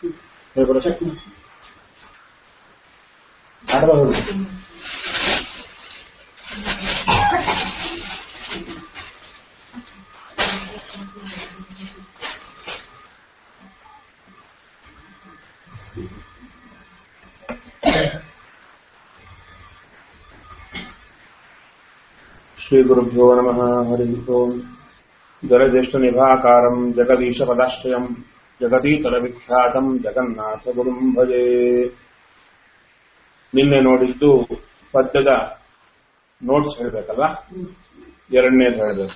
ಹೇಳ್ಕೊಡ ಆಟದ ಹೋಗಿ श्रीगुरुभ्यो नमः हरिः ओम् जलज्येष्ठनिभाकारम् जगदीशपदाश्रयम् जगदीतलविख्यातम् ಜಗನ್ನಾಥಗುರುಂ ಭಜೆ ನಿನ್ನೆ ನೋಡಿದ್ದು ಪದ್ಯದ ನೋಟ್ಸ್ ಹೇಳ್ಬೇಕಲ್ವಾ ಎರಡನೇದು ಹೇಳಬೇಕು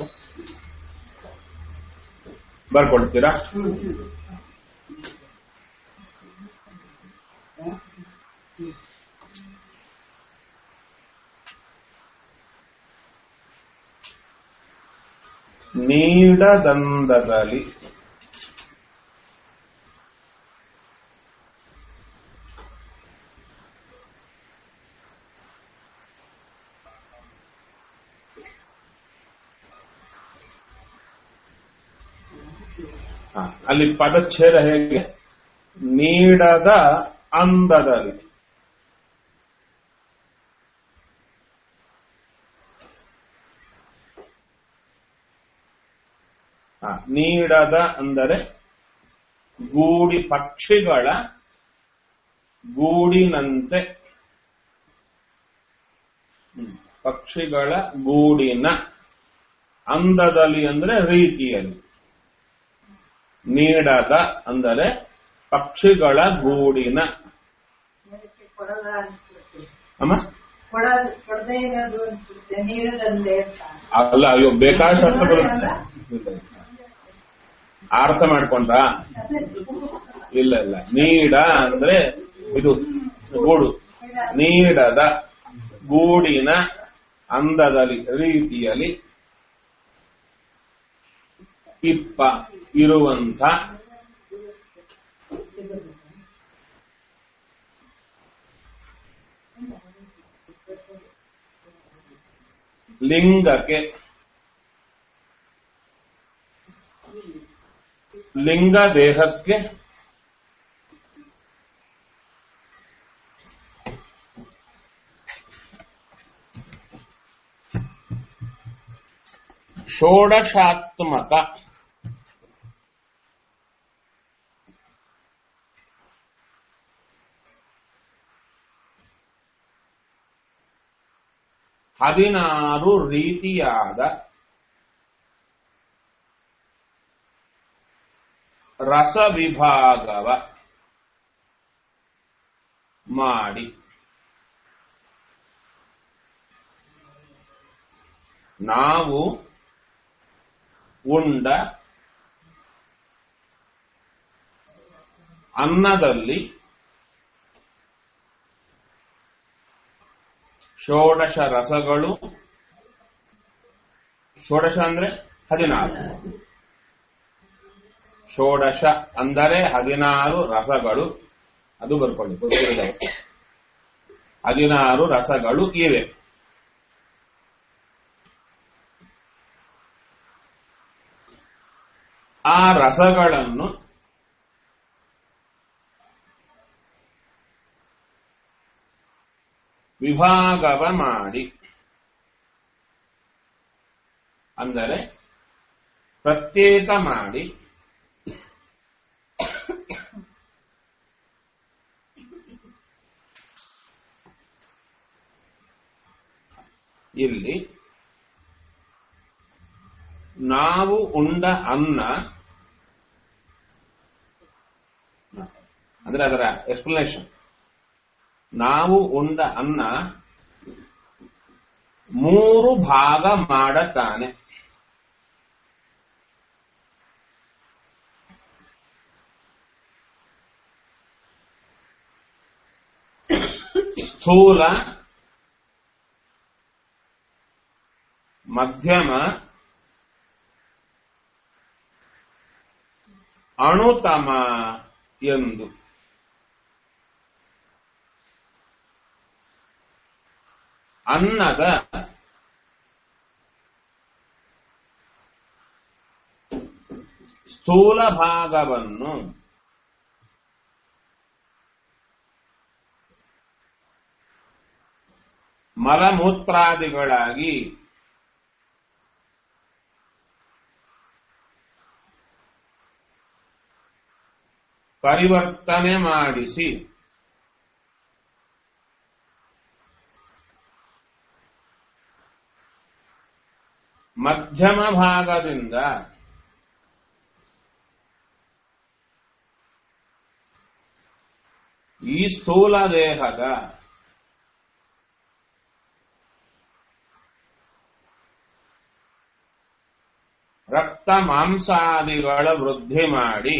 ಬರ್ಕೊಳ್ತೀರಾ ನೀಡದಂದದಲ್ಲಿ ಹ, ಅಲ್ಲಿ ಪದಚ್ಛೇದ ಹೇಗೆ ನೀಡದ ಅಂದದಲ್ಲಿ ಹ, ನೀಡದ ಅಂದರೆ ಗೂಡಿ ಪಕ್ಷಿಗಳ ಗೂಡಿನಂತೆ ಹ್ಮ್. ಪಕ್ಷಿಗಳ ಗೂಡಿನ ಅಂದದಲ್ಲಿ ಅಂದರೆ ರೀತಿಯಲ್ಲಿ ನೀಡದ ಅಂದರೆ ಪಕ್ಷಿಗಳ ಗೂಡಿನ ಅದಕ್ಕೆ ಕೊಡದ ಅನ್ಸುತ್ತೆ ಅಮ್ಮ ಕೊಡದು ಕೊಡದೇ ಇರೋದು ಅನ್ಸುತ್ತೆ ನೀಡದಂದೆ ಅಂತ ಅಲ್ಲ ಅಯ್ಯೋ ಬೇಕಾದಷ್ಟು ಅರ್ಥ ಬರುತ್ತೆ ಅಲ್ಲ? ಅರ್ಥ ಮಾಡ್ಕೊಂಡ್ರಾ ಅದೇ. ಇಲ್ಲ ಇಲ್ಲ ನೀಡ ಅಂದ್ರೆ ಇದು ಗೂಡು ನೀಡದ ಗೂಡಿನ ಅಂದದಲ್ಲಿ ರೀತಿಯಲ್ಲಿ ಇಪ್ಪ ಇರುವಂತ ಲಿಂಗಕ್ಕೆ ಲಿಂಗ ದೇಹಕ್ಕೆ ಷೋಡಶಾತ್ಮಕ ಹದಿನಾರು ರೀತಿಯಾದ ರಸವಿಭಾಗವ ಮಾಡಿ ನಾವು ಉಂಡ ಅನ್ನದಲ್ಲಿ ಷೋಡಶ ರಸಗಳು ಷೋಡಶ ಅಂದ್ರೆ ಹದಿನಾರು ಷೋಡಶ ಅಂದರೆ ಹದಿನಾರು ರಸಗಳು ಅದು ಬರ್ಕೊಳ್ಳಿ ಗೊತ್ತಿರಲಿಲ್ಲ. ಹದಿನಾರು ರಸಗಳು ಇವೆ ಆ ರಸಗಳನ್ನು ವಿಭಾಗವ ಮಾಡಿ ಅಂದರೆ ಪ್ರತ್ಯೇಕ ಮಾಡಿ ಇಲ್ಲಿ ನಾವು ಉಂಡ ಅನ್ನ ಅಂದ್ರೆ ಅದರ ಎಕ್ಸ್ಪ್ಲನೇಷನ್ ನಾವು ಉಂಡ ಅನ್ನ ಮೂರು ಭಾಗ ಮಾಡತಾನೆ ಸ್ಥೂಲ ಮಧ್ಯಮ ಅಣುತಮ ಎಂದು ಅನ್ನದ ಸ್ಥೂಲ ಭಾಗವನ್ನು ಮಲಮೂತ್ರಾದಿಗಳಾಗಿ ಪರಿವರ್ತನೆ ಮಾಡಿಸಿ ಮಧ್ಯಮ ಭಾಗದಿಂದ ಈ ಸ್ಥೂಲ ದೇಹದ ರಕ್ತ ಮಾಂಸಾದಿಗಳ ವೃದ್ಧಿ ಮಾಡಿ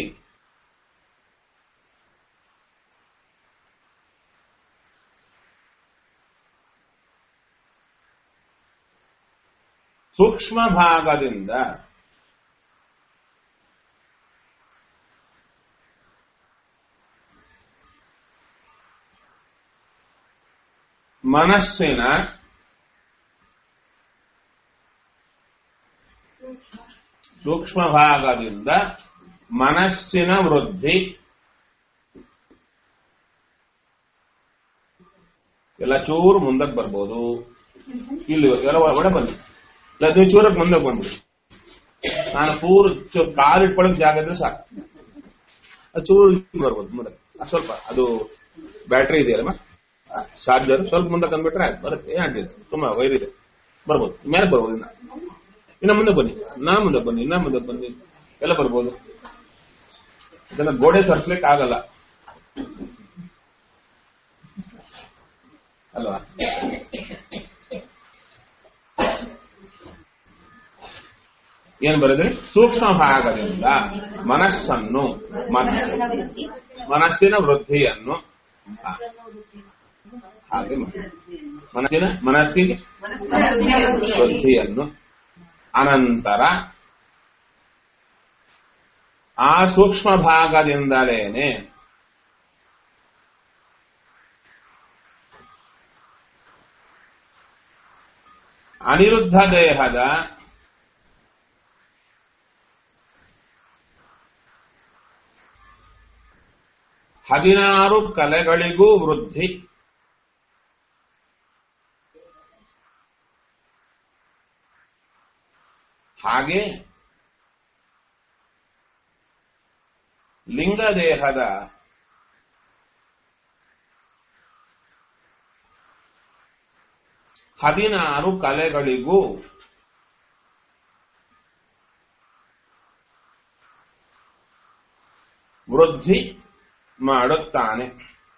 ಸೂಕ್ಷ್ಮ ಭಾಗದಿಂದ ಮನಸ್ಸಿನ ಸೂಕ್ಷ್ಮ ಭಾಗದಿಂದ ಮನಸ್ಸಿನ ವೃದ್ಧಿ ಎಲ್ಲ ಚೂರು ಮುಂದಕ್ಕೆ ಬರ್ಬೋದು ಇಲ್ಲಿ ಎಲ್ಲ ಒಡೆ ಬನ್ನಿ ಇಲ್ಲ ನೀವು ಚೂರಕ್ಕೆ ಮುಂದಕ್ಕೆ ಬಂದ್ಬಿಡಿ ನಾನು ಪೂರ್ ಚೂರು ಕಾಲಿಟ್ಕೊಳ್ಳೋಕೆ ಜಾಗ ಇದ್ರೆ ಸಾಕು ಅದು ಚೂರು ಇಲ್ಲಿ ಬರ್ಬೋದು ಮುಂದಕ್ಕೆ ಅದ್ ಸ್ವಲ್ಪ ಅದು ಬ್ಯಾಟ್ರಿ ಇದೆಯಲ್ಲಮ್ಮ ಚಾರ್ಜರ್ ಸ್ವಲ್ಪ ಮುಂದಕ್ಕೆ ಅಂದ್ಬಿಟ್ರೆ ಆಯ್ತು ಬರುತ್ತೆ ಏನಾಗಿಲ್ಲ ತುಂಬಾ ವೈರ್ ಇದೆ ಬರ್ಬೋದು ಮೇಲೆ ಬರ್ಬೋದು ಇನ್ನ ಇನ್ನ ಮುಂದೆ ಬನ್ನಿ ನಾ ಮುಂದೆ ಬನ್ನಿ ಇನ್ನ ಮುಂದೆ ಬನ್ನಿ ಎಲ್ಲ ಬರ್ಬೋದು ಇದನ್ನ ಗೋಡೆ ಸರ್ಸ್ಲಿಕ್ಕೆ ಆಗಲ್ಲ ಅಲ್ವಾ ಏನ್ ಬರೆದ್ರಿ ಸೂಕ್ಷ್ಮ ಭಾಗದಿಂದ ಮನಸ್ಸನ್ನು ಮನ್- ಮನಸ್ಸಿನ ವೃದ್ಧಿಯನ್ನು ಹಾ, ಹಾಗೆ ಮಾಡಿ. ಮನಸ್ಸಿನ ಮನಸ್ಸಿಗೆ ವೃದ್ಧಿಯನ್ನು ಅನಂತರ ಆ ಸೂಕ್ಷ್ಮ ಭಾಗದಿಂದಲೇನೆ ಅನಿರುದ್ಧ ದೇಹದ ಹದಿನಾರು ಕಲೆಗಳಿಗೂ ವೃದ್ಧಿ ಹಾಗೆ ಲಿಂಗದೇಹದ ಹದಿನಾರು ಕಲೆಗಳಿಗೂ ವೃದ್ಧಿ ಮಾಡುತ್ತಾನೆ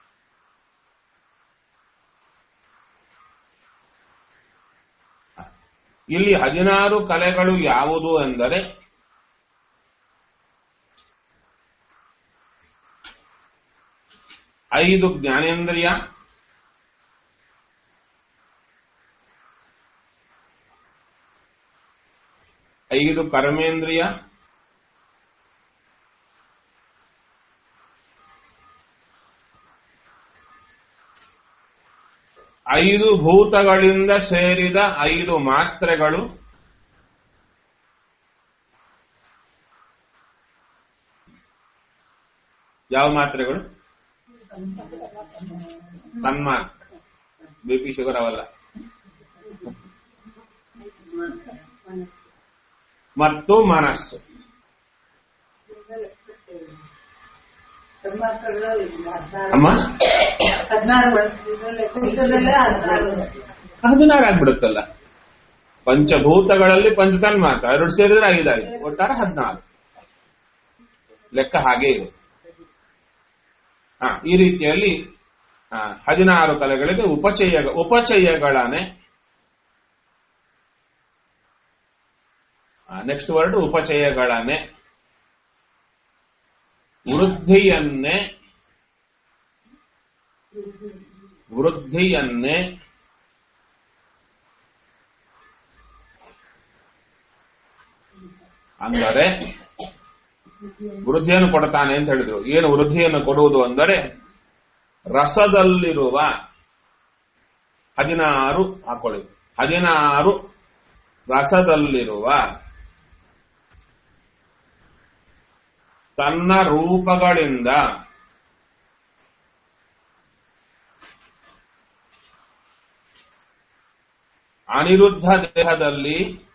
ಇಲ್ಲಿ ಹದಿನಾರು ಕಲೆಗಳು ಯಾವುದು ಎಂದರೆ ಐದು ಜ್ಞಾನೇಂದ್ರಿಯ ಐದು ಕರ್ಮೇಂದ್ರಿಯ ಐದು ಭೂತಗಳಿಂದ ಸೇರಿದ ಐದು ಮಾತ್ರೆಗಳು ಯಾವ ಮಾತ್ರೆಗಳು ತನ್ಮಾತ್ರ ಬಿ ಪಿ ಶುಗರ್ ಅವಲ್ಲ ಮತ್ತು ಮನಸ್ಸು ಅಮ್ಮ ಹದಿನಾರು ವರ್ಷದಲ್ಲೇ ಕುಂಟದಲ್ಲೇ ಹದಿನಾರು ಹದಿನಾರು ಆಗ್ಬಿಡುತ್ತಲ್ಲ ಪಂಚಭೂತಗಳಲ್ಲಿ ಪಂಚತನ್ ಮಾತ್ರ ಎರಡು ಸೇರಿದ್ರೆ ಐದಾಯ್ತು ಒಟ್ಟಾರೆ ಹದಿನಾರು ಲೆಕ್ಕ ಹಾಗೆ ಇದೆ ಹಾ ಈ ರೀತಿಯಲ್ಲಿ ಆ, ಹದಿನಾರು ಕಲೆಗಳಿಗೆ ಉಪಚಯ ಉಪಚಯಗಳನ್ನೇ ನೆಕ್ಸ್ಟ್ ವರ್ಡ್ ಉಪಚಯಗಳನ್ನೇ ವೃದ್ಧಿಯನ್ನೇ ವೃದ್ಧಿಯನ್ನೇ ಅಂದರೆ ವೃದ್ಧಿಯನ್ನು ಕೊಡ್ತಾನೆ ಅಂತ ಹೇಳಿದ್ರು ಏನು ವೃದ್ಧಿಯನ್ನು ಕೊಡುವುದು ಅಂದರೆ ರಸದಲ್ಲಿರುವ ಹದಿನಾರು ಹಾಕೊಳ್ಳಿ ಹದಿನಾರು ರಸದಲ್ಲಿರುವ ತನ್ನ ರೂಪಗಳಿಂದ ಅನಿರುದ್ಧ ದೇಹದಲ್ಲಿ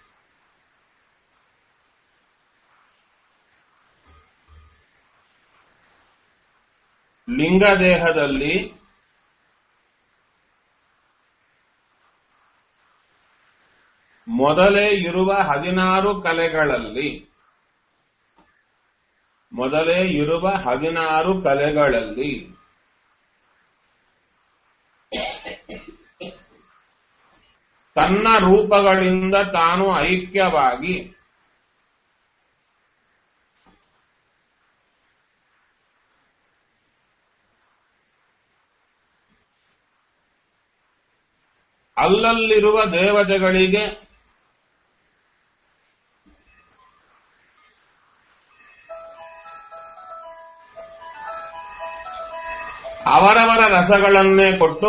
ಲಿಂಗ ದೇಹದಲ್ಲಿ ಮೊದಲೇ ಇರುವ ಹದಿನಾರು ಕಲೆಗಳಲ್ಲಿ ಮೊದಲೇ ಇರುವ ಹದಿನಾರು ಕಲೆಗಳಲ್ಲಿ ತನ್ನ ರೂಪಗಳಿಂದ ತಾನು ಐಕ್ಯವಾಗಿ ಅಲ್ಲಲ್ಲಿರುವ ದೇವತೆಗಳಿಗೆ ಅವರವರ ರಸಗಳನ್ನೇ ಕೊಟ್ಟು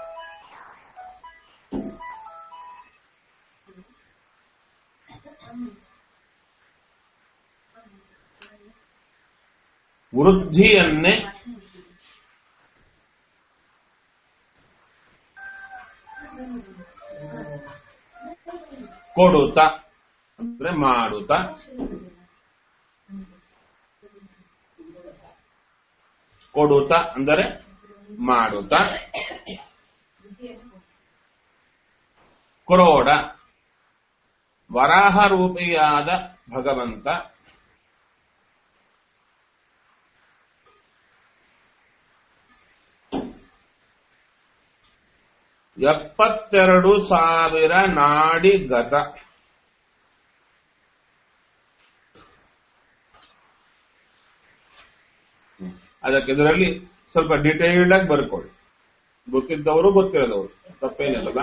ವೃದ್ಧಿಯನ್ನೇ ಕೊಡುತ್ತ ಅಂದ್ರೆ ಮಾಡುತ್ತ ಕೊಡುತ್ತ ಅಂದರೆ ಮಾಡುತ್ತ ಕ್ರೋಡ ವರಾಹ ರೂಪಿಯಾದ ಭಗವಂತ ಎಪ್ಪತ್ತೆರಡು ಸಾವಿರ ನಾಡಿ ಗತ ಅದಕ್ಕೆ ಇದರಲ್ಲಿ ಸ್ವಲ್ಪ ಡಿಟೇಲ್ಡ್ ಆಗಿ ಬರ್ಕೊಳ್ಳಿ ಗೊತ್ತಿದ್ದವರು ಗೊತ್ತಿರೋದವರು ತಪ್ಪೇನಿಲ್ಲಲ್ಲ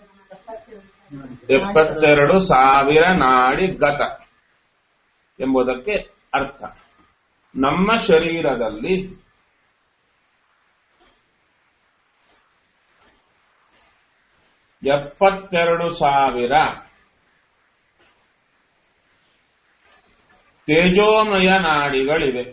ಎಪ್ಪತ್ತೆರಡು ಸಾವಿರ ನಾಡಿ ಗತ ಎಂಬುದಕ್ಕೆ ಅರ್ಥ ನಮ್ಮ ಶರೀರದಲ್ಲಿ ಎಪ್ಪತ್ತೆರಡು ಸಾವಿರ ತೇಜೋಮಯ ನಾಡಿಗಳಿವೆ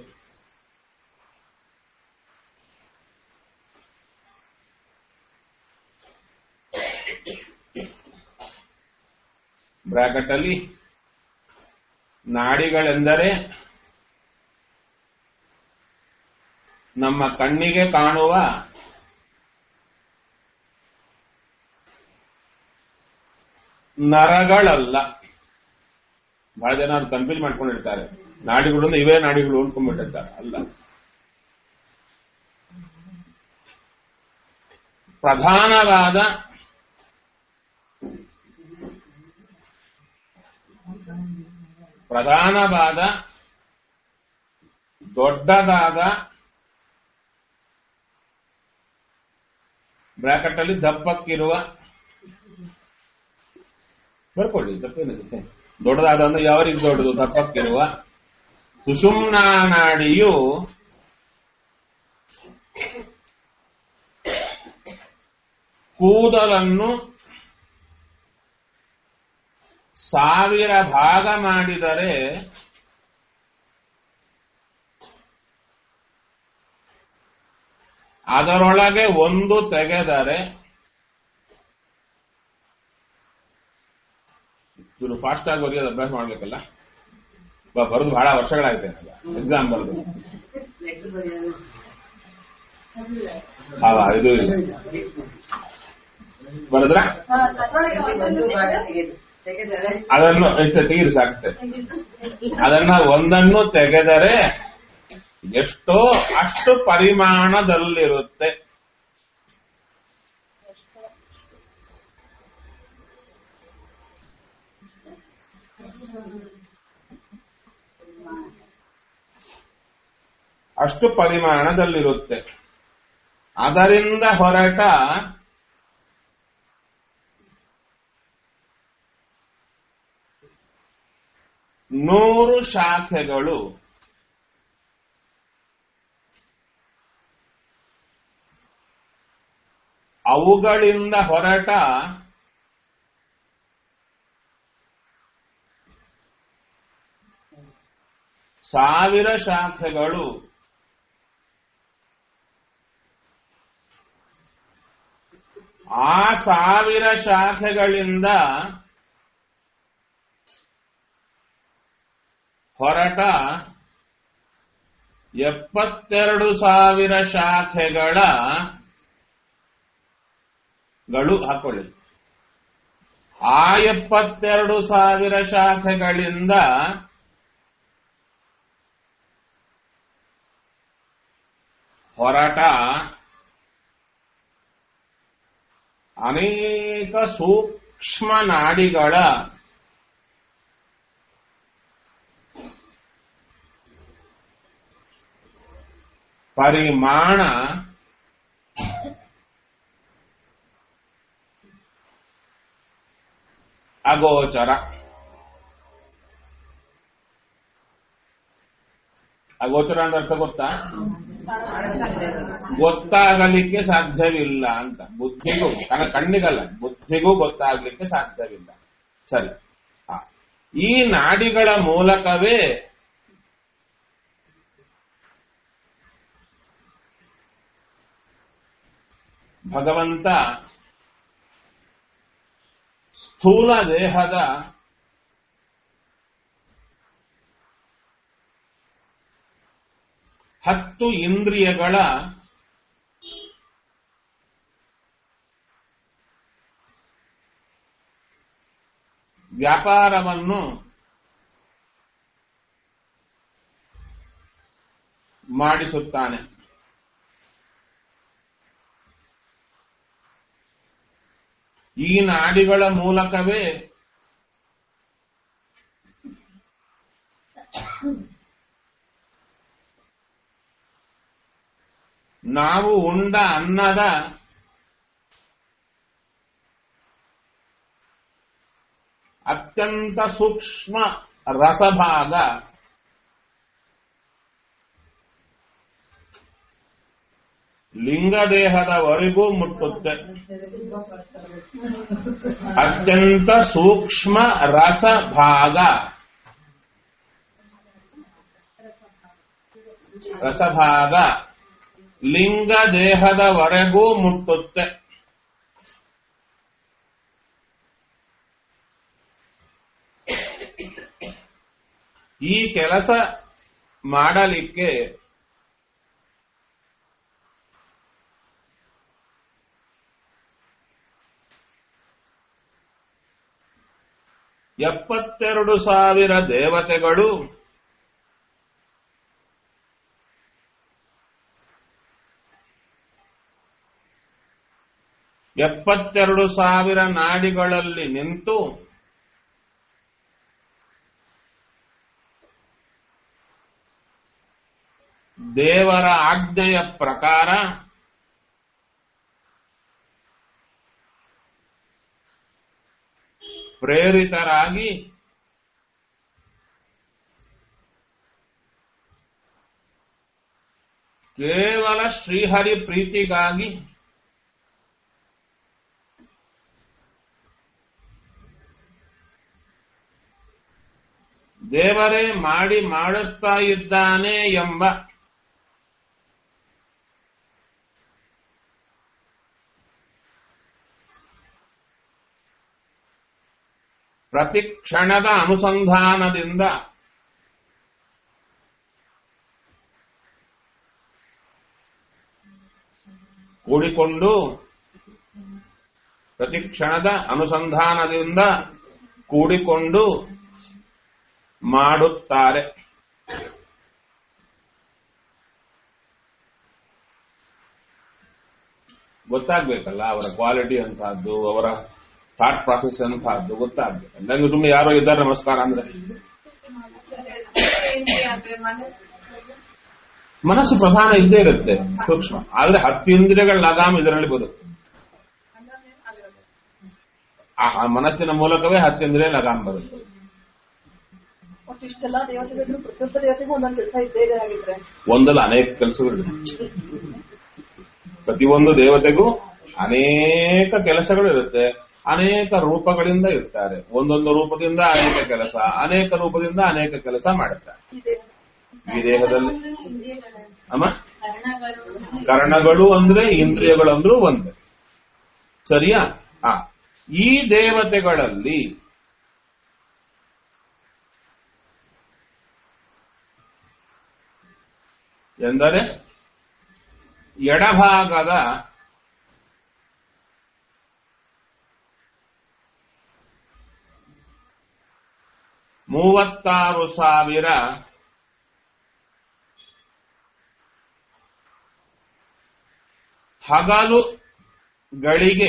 ಬ್ರಾಕೆಟ್ ಅಲ್ಲಿ ನಾಡಿಗಳೆಂದರೆ ನಮ್ಮ ಕಣ್ಣಿಗೆ ಕಾಣುವ ನರಗಳಲ್ಲ ಬಹಳ ಜನ ಅದು ಕನ್ಫ್ಯೂಸ್ ಮಾಡ್ಕೊಂಡಿರ್ತಾರೆ ನಾಡಿಗಳು ಅಂದ್ರೆ ಇವೇ ನಾಡಿಗಳು ಅಂದ್ಕೊಂಡ್ಬಿಟ್ಟಿರ್ತಾರೆ ಅಲ್ಲ ಪ್ರಧಾನವಾದ ಪ್ರಧಾನವಾದ ದೊಡ್ಡದಾದ ಬ್ರಾಕೆಟ್ ಅಲ್ಲಿ ದಪ್ಪಕ್ಕಿರುವ ಬರ್ಕೊಳ್ಳಿ ತಪ್ಪೇನಿರುತ್ತೆ ದೊಡ್ಡದಾದ ಅಂದ್ರೆ ಯಾವ ರೀತಿ ದೊಡ್ಡದು ದಪ್ಪಕ್ಕಿರುವ ಸುಷುಮ್ನಾ ನಾಡಿಯು ಕೂದಲನ್ನು ಸಾವಿರ ಭಾಗ ಮಾಡಿದರೆ ಅದರೊಳಗೆ ಒಂದು ತೆಗೆದರೆ ಇವರು ಫಾಸ್ಟ್ ಆಗಿ ಬರೆಯೋದು ಅಭ್ಯಾಸ ಮಾಡ್ಬೇಕಲ್ಲ ಬ- ಬರೆದು ಬಹಳ ವರ್ಷಗಳಾಯ್ತೇನಲ್ಲ ಎಕ್ಸಾಮ್ ಬರೆದು ಹಾ ಇದು ಬರದ್ರ ಅದನ್ನು ಇಷ್ಟು ತೆಗೀರಿ ಸಾಕುತ್ತೆ ಅದನ್ನ ಒಂದನ್ನು ತೆಗೆದರೆ ಎಷ್ಟೋ ಅಷ್ಟು ಪರಿಮಾಣದಲ್ಲಿರುತ್ತೆ ಅಷ್ಟು ಪರಿಮಾಣದಲ್ಲಿರುತ್ತೆ ಅದರಿಂದ ಹೊರಟ ನೂರು ಶಾಖೆಗಳು ಅವುಗಳಿಂದ ಹೊರಟ ಸಾವಿರ ಶಾಖೆಗಳು ಆ ಸಾವಿರ ಶಾಖೆಗಳಿಂದ ಹೊರಟ ಎಪ್ಪತ್ತೆರಡು ಸಾವಿರ ಶಾಖೆಗಳ ಗಳು ಹಾಕೊಳ್ಳಿ ಆ ಎಪ್ಪತ್ತೆರಡು ಸಾವಿರ ಶಾಖೆಗಳಿಂದ ಹೊರಟ ಅನೇಕ ಸೂಕ್ಷ್ಮ ನಾಡಿಗಳ ಪರಿಮಾಣ ಅಗೋಚರ ಅಗೋಚರ ಅಂದ್ರೆ ಅರ್ಥ ಗೊತ್ತಾ ಗೊತ್ತಾಗಲಿಕ್ಕೆ ಸಾಧ್ಯವಿಲ್ಲ ಅಂತ ಬುದ್ಧಿಗೂ ಕಣ ಕಣ್ಣಿಗಲ್ಲ ಬುದ್ಧಿಗೂ ಗೊತ್ತಾಗ್ಲಿಕ್ಕೆ ಸಾಧ್ಯವಿಲ್ಲ ಸರಿ ಆ, ಈ ನಾಡಿಗಳ ಮೂಲಕವೇ ಭಗವಂತ ಸ್ಥೂಲ ದೇಹದ ಹತ್ತು ಇಂದ್ರಿಯಗಳ ವ್ಯಾಪಾರವನ್ನು ಮಾಡಿಸುತ್ತಾನೆ ಈ ನಾಡಿಗಳ ಮೂಲಕವೇ ನಾವು ಉಂಡ ಅನ್ನದ ಅತ್ಯಂತ ಸೂಕ್ಷ್ಮ ರಸಭಾಗ ಲಿಂಗದೇಹದವರೆಗೂ ಮುಟ್ಟುತ್ತೆ ಅತ್ಯಂತ ಸೂಕ್ಷ್ಮ ರಸಭಾಗ ರಸಭಾಗ ಲಿಂಗ ದೇಹದವರೆಗೂ ಮುಟ್ಟುತ್ತೆ ಈ ಕೆಲಸ ಮಾಡಲಿಕ್ಕೆ ಎಪ್ಪತ್ತೆರಡು ಸಾವಿರ ದೇವತೆಗಳು ಎಪ್ಪತ್ತೆರಡು ಸಾವಿರ ನಾಡಿಗಳಲ್ಲಿ ನಿಂತು ದೇವರ ಆಜ್ಞೆಯ ಪ್ರಕಾರ ಪ್ರೇರಿತರಾಗಿ ಕೇವಲ ಶ್ರೀಹರಿ ಪ್ರೀತಿಗಾಗಿ ದೇವರೇ ಮಾಡಿ ಮಾಡಿಸ್ತಾ ಇದ್ದಾನೆ ಎಂಬ ಪ್ರತಿ ಕ್ಷಣದ ಅನುಸಂಧಾನದಿಂದ ಕೂಡಿಕೊಂಡು ಪ್ರತಿ ಕ್ಷಣದ ಅನುಸಂಧಾನದಿಂದ ಕೂಡಿಕೊಂಡು ಮಾಡುತ್ತಾರೆ ಗೊತ್ತಾಗ್ಬೇಕಲ್ಲ ಅವರ ಕ್ವಾಲಿಟಿ ಅಂತಹದ್ದು ಅವರ ಥಾಟ್ ಪ್ರಾಸೆಸ್ ಅಂತಹದ್ದು ಗೊತ್ತಾಗ್ಬೇಕು ನಂಗೆ ಸುಮ್ಮನೆ ಯಾರೋ ಇದ್ದಾರೆ ನಮಸ್ಕಾರ ಅಂದ್ರೆ ಮನಸ್ಸು ಪ್ರಧಾನ ಇದ್ದೇ ಇರುತ್ತೆ ಸೂಕ್ಷ್ಮ ಆದ್ರೆ ಹತ್ತು ಇಂದ್ರಿಯಗಳ ಲಗಾಮ್ ಇದರಲ್ಲಿ ಬರುತ್ತೆ ಆ ಆ ಮನಸ್ಸಿನ ಮೂಲಕವೇ ಹತ್ತೇಂದ್ರಿಯ ಲಗಾಮ್ ಬರುತ್ತೆ ಒಟ್ಟು ಇಷ್ಟೆಲ್ಲ ದೇವತೆಗಳು ಪ್ರತಿಯೊಬ್ಬ ದೇವತೆಗೂ ಒಂದೊಂದು ಕೆಲಸ ಇದ್ದೇ ಇದೆ ಹಾಗಿದ್ರೆ ಒಂದಲ್ಲ ಅನೇಕ ಕೆಲಸಗಳು ಪ್ರತಿಯೊಂದು ದೇವತೆಗೂ ಅನೇಕ ಕೆಲಸಗಳು ಇರುತ್ತೆ ಅನೇಕ ರೂಪಗಳಿಂದ ಇರ್ತಾರೆ ಒಂದೊಂದು ರೂಪದಿಂದ ಅನೇಕ ಕೆಲಸ ಅನೇಕ ರೂಪದಿಂದ ಅನೇಕ ಕೆಲಸ ಮಾಡುತ್ತಾರೆ ಇದೆ ಈ ದೇಹದಲ್ಲಿ ಅಮ್ಮ ಕರ್ಣಗಳು ಅಂದ್ರೆ ಇಂದ್ರಿಯಗಳು ಅಂದ್ರೂ ಒಂದೇ ಸರಿಯಾ ಆ ಈ ದೇವತೆಗಳಲ್ಲಿ ಎಂದರೆ ಎಡಭಾಗದ ಮೂವತ್ತಾರು ಸಾವಿರ ಹಗಲು ಗಳಿಗೆ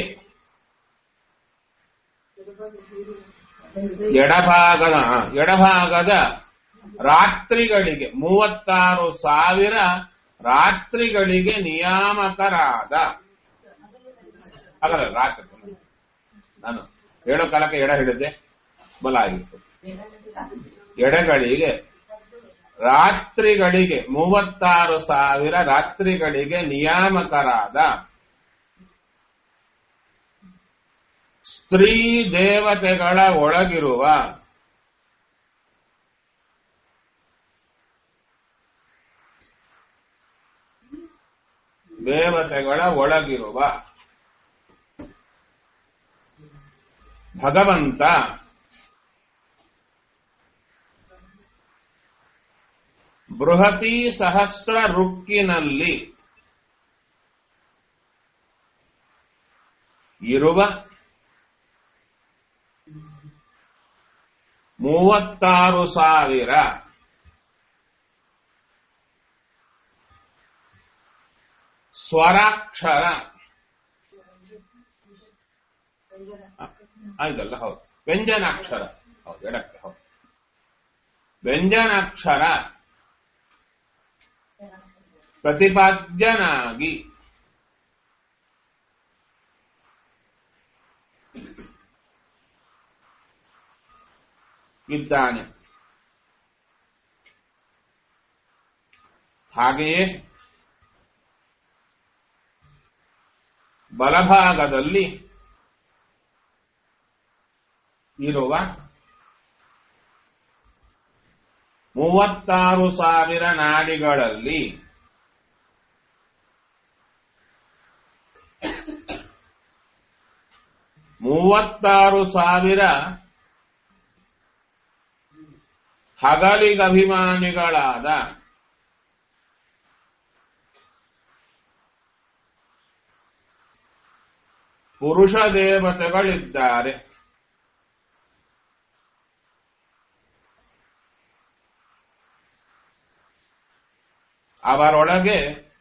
ಎಡಭಾಗದ ಆ, ಎಡಭಾಗದ ರಾತ್ರಿಗಳಿಗೆ ಮೂವತ್ತಾರು ಸಾವಿರ ರಾತ್ರಿಗಳಿಗೆ ನಿಯಾಮಕರಾದ ಹಾಗಲ್ಲ ರಾತ್ರಿ ನಾನು ಹೇಳೋ ಕಾಲಕ್ಕೆ ಎಡ ಹಿಡಿದೆ ಬಲ ಆಗಿತ್ತು ಎಡಗಳಿಗೆ ರಾತ್ರಿಗಳಿಗೆ ಮೂವತ್ತಾರು ಸಾವಿರ ರಾತ್ರಿಗಳಿಗೆ ನಿಯಾಮಕರಾದ ಸ್ತ್ರೀ ದೇವತೆಗಳ ಒಳಗಿರುವ ದೇವತೆಗಳ ಒಳಗಿರುವ ಭಗವಂತ ಬೃಹತಿ ಸಹಸ್ರ ರುಕ್ಕಿನಲ್ಲಿ ಇರುವ ಮೂವತ್ತಾರು ಸಾವಿರ ಸ್ವರಾಕ್ಷರ ಆಯ್ತಲ್ಲ ಹೌದು ವ್ಯಂಜನಾಕ್ಷರ ಹೌದು ಎಡಕ್ಕೆ ಹೌದು ವ್ಯಂಜನಾಕ್ಷರ ಪ್ರತಿಪಾದ್ಯನಾಗಿ ಇದ್ದಾನೆ ಹಾಗೆಯೇ ಬಲಭಾಗದಲ್ಲಿ ಇರುವ ಮೂವತ್ತಾರು ಸಾವಿರ ನಾಡಿಗಳಲ್ಲಿ ಮೂವತ್ತಾರು ಸಾವಿರ ಹಗಲಿಗಭಿಮಾನಿಗಳಾದ ಪುರುಷ ದೇವತೆಗಳಿದ್ದಾರೆ ಅವರೊಳಗೆ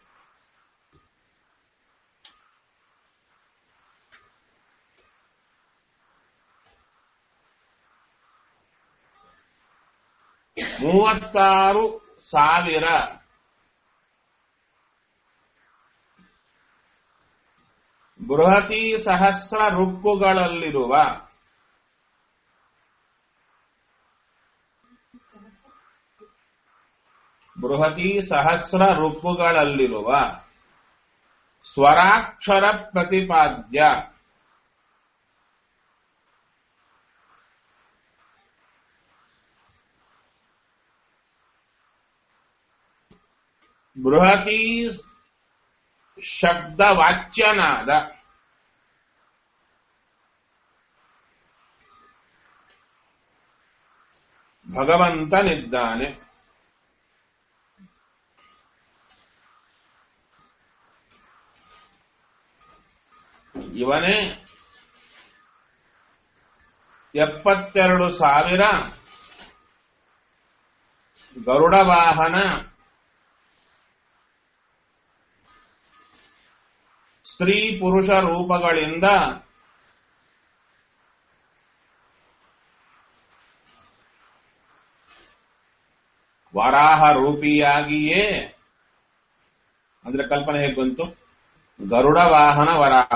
ಮೂವತ್ತಾರು ಸಾವಿರ ಬೃಹತಿ ಸಹಸ್ರ ರುಕ್ಕುಗಳಲ್ಲಿರುವ ಬೃಹತಿ ಸಹಸ್ರ ರುಕ್ಕುಗಳಲ್ಲಿರುವ ಸ್ವರಾಕ್ಷರ ಪ್ರತಿಪಾದ್ಯ ಬೃಹತಿ ಶಬ್ದವಾಚ್ಯನಾದ ಭಗವಂತನಿದ್ದಾನೆ ಇವನೇ ಎಪ್ಪತ್ತೆರಡು ಸಾವಿರ ಗರುಡ ವಾಹನ ಸ್ತ್ರೀ ಪುರುಷ ರೂಪಗಳಿಂದ ವರಾಹ ರೂಪಿಯಾಗಿಯೇ ಅಂದ್ರೆ ಕಲ್ಪನೆ ಹೇಗೆ ಬಂತು ಗರುಡ ವಾಹನ ವರಾಹ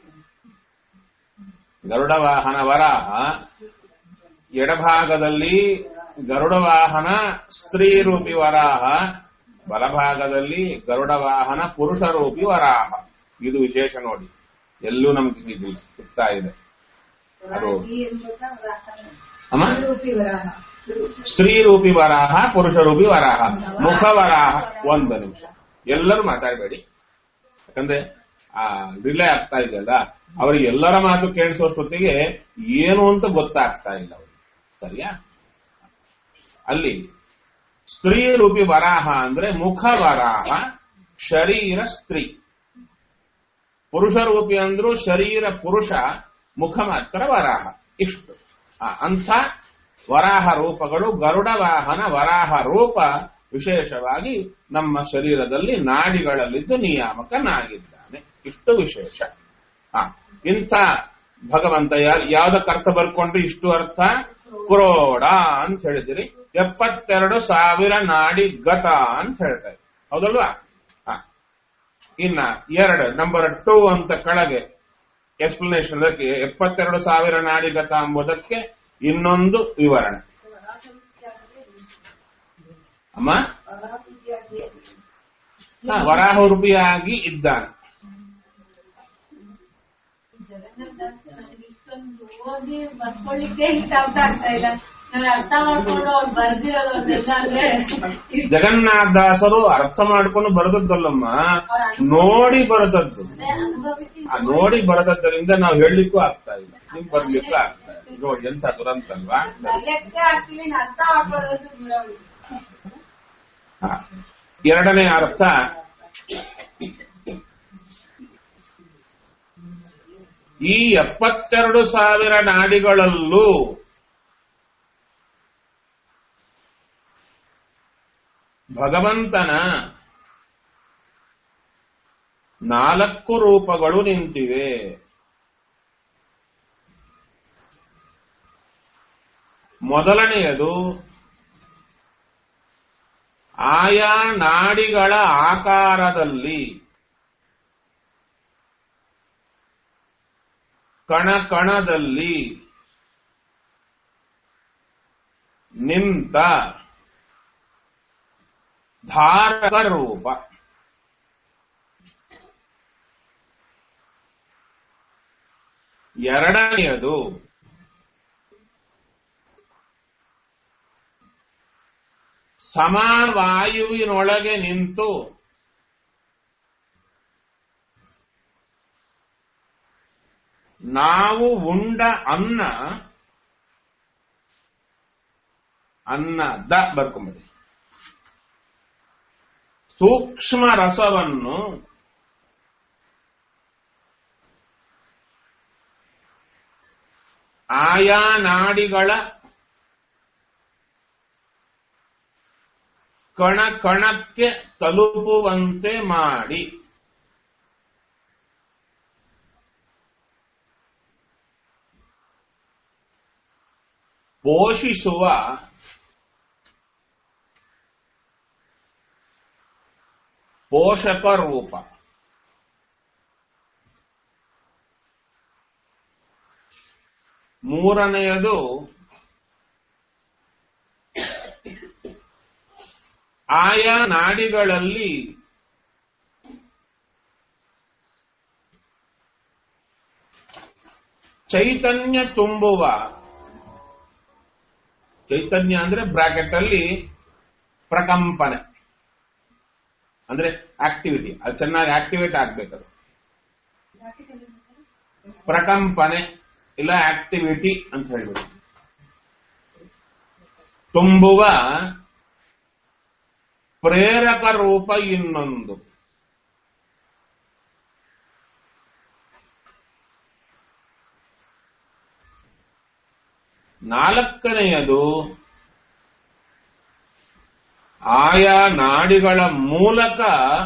ಗರುಡ ವಾಹನ ವರಾಹ ಎಡಭಾಗದಲ್ಲಿ ಗರುಡ ವಾಹನ ಸ್ತ್ರೀ ರೂಪಿ ವರಾಹ ಬಲಭಾಗದಲ್ಲಿ ಗರುಡ ವಾಹನ ಪುರುಷ ರೂಪಿ ವರಾಹ ಇದು ವಿಶೇಷ ನೋಡಿ ಎಲ್ಲೂ ನಮ್ಗೆ ಇದು ಸಿಗ್ತಾ ಇದೆ ಅದು ಈ ಎಂಬುದ ವರಾಹ. ಅಮ್ಮ ರೂಪಿ ವರಾಹ. ಸ್ತ್ರೀ ರೂಪಿ ವರಾಹ ಪುರುಷ ರೂಪಿ ವರಾಹ ಮುಖ ವರಾಹ ಒಂದು ನಿಮಿಷ ಎಲ್ಲರೂ ಮಾತಾಡಬೇಡಿ ಯಾಕಂದ್ರೆ ಆ ರಿಲೇ ಆಗ್ತಾ ಇದೆಯಲ್ಲ ಅವರಿಗೆ ಎಲ್ಲರ ಮಾತು ಕೇಳಿಸೋಷ್ಟೊತ್ತಿಗೆ ಏನು ಅಂತ ಗೊತ್ತಾಗ್ತಾ ಇಲ್ಲ ಅವ್ರಿಗೆ ಸರಿಯಾ ಅಲ್ಲಿ ಸ್ತ್ರೀ ರೂಪಿ ವರಾಹ ಅಂದ್ರೆ ಮುಖ ವರಾಹ ಶರೀರ ಸ್ತ್ರೀ ಪುರುಷ ರೂಪಿ ಅಂದ್ರು ಶರೀರ ಪುರುಷ ಮುಖ ಮಾತ್ರ ವರಾಹ ಇಷ್ಟು ಆ, ಅಂಥ ವರಾಹ ರೂಪಗಳು ಗರುಡ ವಾಹನ ವರಾಹ ರೂಪ ವಿಶೇಷವಾಗಿ ನಮ್ಮ ಶರೀರದಲ್ಲಿ ನಾಡಿಗಳಲ್ಲಿದ್ದು ನಿಯಾಮಕನಾಗಿದ್ದಾನೆ ಇಷ್ಟು ವಿಶೇಷ ಆ, ಇಂಥ ಭಗವಂತ ಯಾರು ಯಾವ್ದಕ್ಕೆ ಅರ್ಥ ಬರ್ಕೊಂಡ್ರಿ ಇಷ್ಟು ಅರ್ಥ ಕ್ರೋಡ ಅಂತ ಹೇಳಿದಿರಿ ಎಪ್ಪತ್ತೆರಡು ಸಾವಿರ ನಾಡಿ ಗತ ಅಂತ ಹೇಳ್ತಾರೆ ಹೌದಲ್ವಾ ಹ. ಇನ್ನ ಎರಡು ನಂಬರ್ ಟೂ ಅಂತ ಕೆಳಗೆ ಎಕ್ಸ್ಪ್ಲನೇಷನ್ ಅದಕ್ಕೆ ಎಪ್ಪತ್ತೆರಡು ಸಾವಿರ ನಾಡಿಗತ ಎಂಬುದಕ್ಕೆ ಇನ್ನೊಂದು ವಿವರಣೆ ಅಮ್ಮ ಹ, ವರಾಹರೂಪಿಯಾಗಿ ಇದ್ದಾನೆ ಜಗನ್ನಾಥದಾಸ್ ನನಗೆ ಇಷ್ಟೊಂದು ಓದಿ ಬರ್ಕೊಳ್ಳಿಕ್ಕೆ ಇಷ್ಟ ಅರ್ಥ ಆಗ್ತಾ ಇಲ್ಲ ನಾನು ಅರ್ಥ ಮಾಡ್ಕೊಂಡು ಅವ್ರು ಬರ್ದಿರೋದು ಅದೆಲ್ಲ ಅಂದ್ರೆ ಇಷ್ಟು ಜಗನ್ನಾಥದಾಸರು ಅರ್ಥ ಮಾಡ್ಕೊಂಡು ಬರೆದದ್ದಲ್ಲಮ್ಮ ನೋಡಿ ಬರೆದದ್ದು ಅದೇ ಅನುಭವಿಸಿ ಆ ನೋಡಿ ಬರೆದದ್ದರಿಂದ ನಾವು ಹೇಳಲಿಕ್ಕೂ ಆಗ್ತಾ ಇಲ್ಲ ನಿಮ್ ಬರ್ಲಿಕ್ಕೂ ಆಗ್ತಾ ಇಲ್ಲ ನೋಡಿ ಎಂತ ದುರಂತ ಅಲ್ವಾ ಬರ್ಲಿಕ್ಕೆ ಆಗ್ತಿಲ್ಲ ಇನ್ನು ಅರ್ಥ ಮಾಡ್ಕೊಳ್ಳೋದು ಬಿಡೋದು. ಹ. ಎರಡನೇ ಅರ್ಥ ಈ ಎಪ್ಪತ್ತೆರಡು ಸಾವಿರ ನಾಡಿಗಳಲ್ಲೂ ಭಗವಂತನ ನಾಲ್ಕು ರೂಪಗಳು ನಿಂತಿವೆ ಮೊದಲನೆಯದು ಆಯಾ ನಾಡಿಗಳ ಆಕಾರದಲ್ಲಿ ಕಣ ಕಣದಲ್ಲಿ ನಿಂತ ಧಾರಕ ರೂಪ ಎರಡನೆಯದು ಸಮಾವಾಯುವಿನೊಳಗೆ ನಿಂತು ನಾವು ಉಂಡ ಅನ್ನ ಅನ್ನ ದ ಬರ್ಕೊಂಬರಿ ಸೂಕ್ಷ್ಮ ರಸವನ್ನು ಆಯಾ ನಾಡಿಗಳ ಕಣ ಕಣಕ್ಕೆ ತಲುಪುವಂತೆ ಮಾಡಿ ಪೋಷಿಸುವ ಪೋಷಕ ರೂಪ ಮೂರನೆಯದು ಆಯಾ ನಾಡಿಗಳಲ್ಲಿ ಚೈತನ್ಯ ತುಂಬುವ ಚೈತನ್ಯ ಅಂದ್ರೆ ಬ್ರಾಕೆಟ್ ಅಲ್ಲಿ ಪ್ರಕಂಪನೆ ಅಂದ್ರೆ ಆಕ್ಟಿವಿಟಿ ಅದು ಚೆನ್ನಾಗಿ ಆಕ್ಟಿವೇಟ್ ಆಗ್ಬೇಕದು ಪ್ರಕಂಪನೆ ಇಲ್ಲ ಆಕ್ಟಿವಿಟಿ ಅಂತ ಹೇಳ್ಬಿಟ್ಟು ತುಂಬುವ ಪ್ರೇರಕ ರೂಪ ಇನ್ನೊಂದು ನಾಲ್ಕನೆಯದು ಆಯಾ ನಾಡಿಗಳ ಮೂಲಕ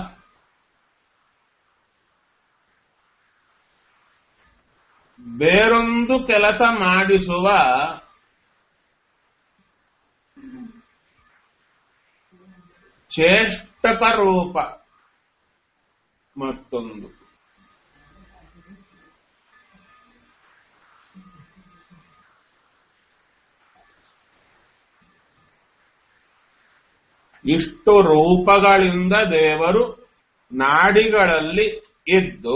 ಬೇರೊಂದು ಕೆಲಸ ಮಾಡಿಸುವ ಚೇಷ್ಟಕ ರೂಪ ಮತ್ತೊಂದು ಇಷ್ಟು ರೂಪಗಳಿಂದ ದೇವರು ನಾಡಿಗಳಲ್ಲಿ ಇದ್ದು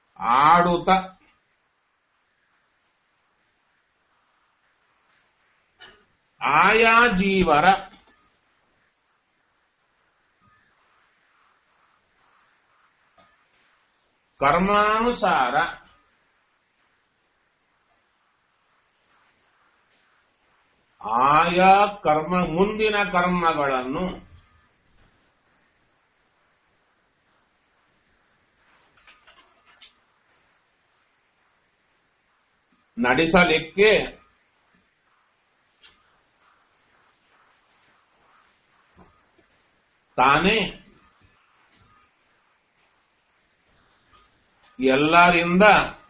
ಆಡುತ್ತ ಆಯಾ ಜೀವರ ಕರ್ಮಾನುಸಾರ ಆಯಾ ಕರ್ಮ ಮುಂದಿನ ಕರ್ಮಗಳನ್ನು ನಡೆಸಲಿಕ್ಕೆ ತಾನೇ ಎಲ್ಲರಿಂದ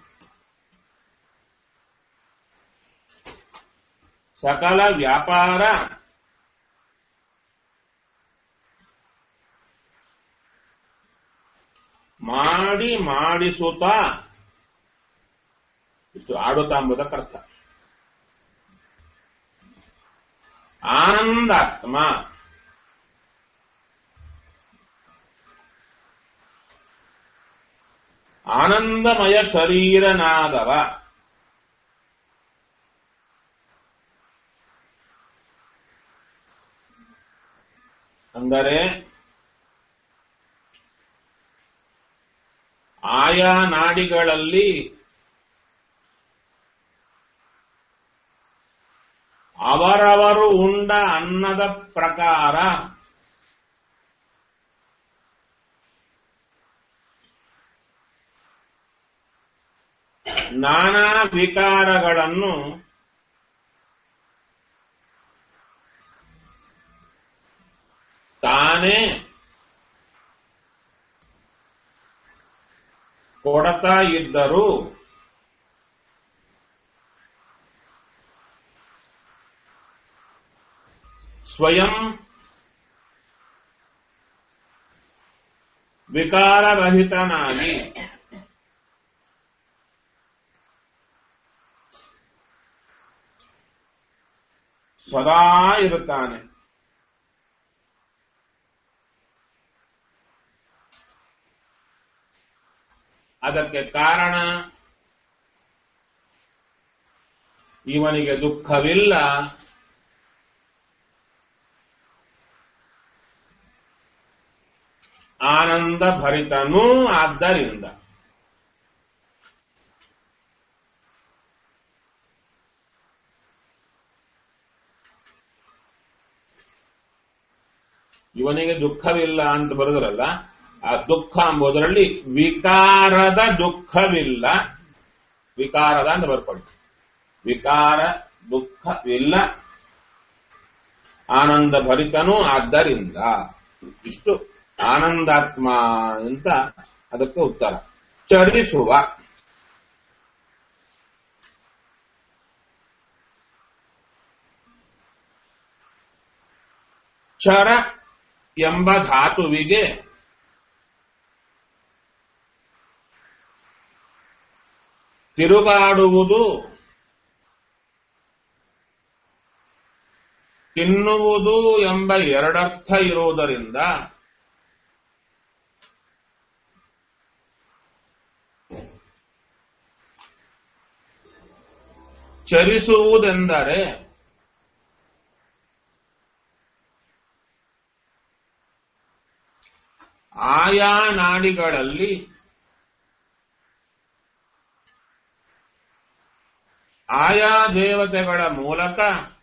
ಸಕಲ ವ್ಯಾಪಾರ ಮಾಡಿ ಮಾಡಿಸುತ್ತಾ ಇಷ್ಟು ಆಡುತ್ತಾ ಎಂಬುದಕ್ಕೆ ಅರ್ಥ ಆನಂದಾತ್ಮ ಆನಂದಮಯ ಶರೀರನಾದವ ಅಂದರೆ ಆಯಾ ನಾಡಿಗಳಲ್ಲಿ ಅವರವರು ಉಂಡ ಅನ್ನದ ಪ್ರಕಾರ ನಾನಾ ವಿಕಾರಗಳನ್ನು ತಾನೇ ಕೊಡತಾ ಇದ್ದರು ಸ್ವಯಂ ವಿಕಾರರಹಿತನಾಗಿ ಸದಾ ಇರುತ್ತಾನೆ ಅದಕ್ಕೆ ಕಾರಣ ಇವನಿಗೆ ದುಃಖವಿಲ್ಲ ಆನಂದ ಭರಿತನೂ ಆದ್ದರಿಂದ ಇವನಿಗೆ ದುಃಖವಿಲ್ಲ ಅಂತ ಬರೆದ್ರಲ್ಲ ಆ ದುಃಖ ಎಂಬುದರಲ್ಲಿ ವಿಕಾರದ ದುಃಖವಿಲ್ಲ ವಿಕಾರದ ಅಂತ ಬರ್ಕೊಳ್ಳಿ ವಿಕಾರ ದುಃಖವಿಲ್ಲ ಆನಂದ ಭರಿತನೂ ಆದ್ದರಿಂದ ಇಷ್ಟು ಆನಂದಾತ್ಮ ಅಂತ ಅದಕ್ಕೆ ಉತ್ತರ ಚರಿಸುವ ಚರ ಎಂಬ ಧಾತುವಿಗೆ ತಿರುಗಾಡುವುದು ತಿನ್ನುವುದು ಎಂಬ ಎರಡರ್ಥ ಇರುವುದರಿಂದ ಚರಿಸುವುದೆಂದರೆ ಆಯಾ ನಾಡಿಗಳಲ್ಲಿ ಆಯಾ ದೇವತೆಗಳ ಮೂಲಕ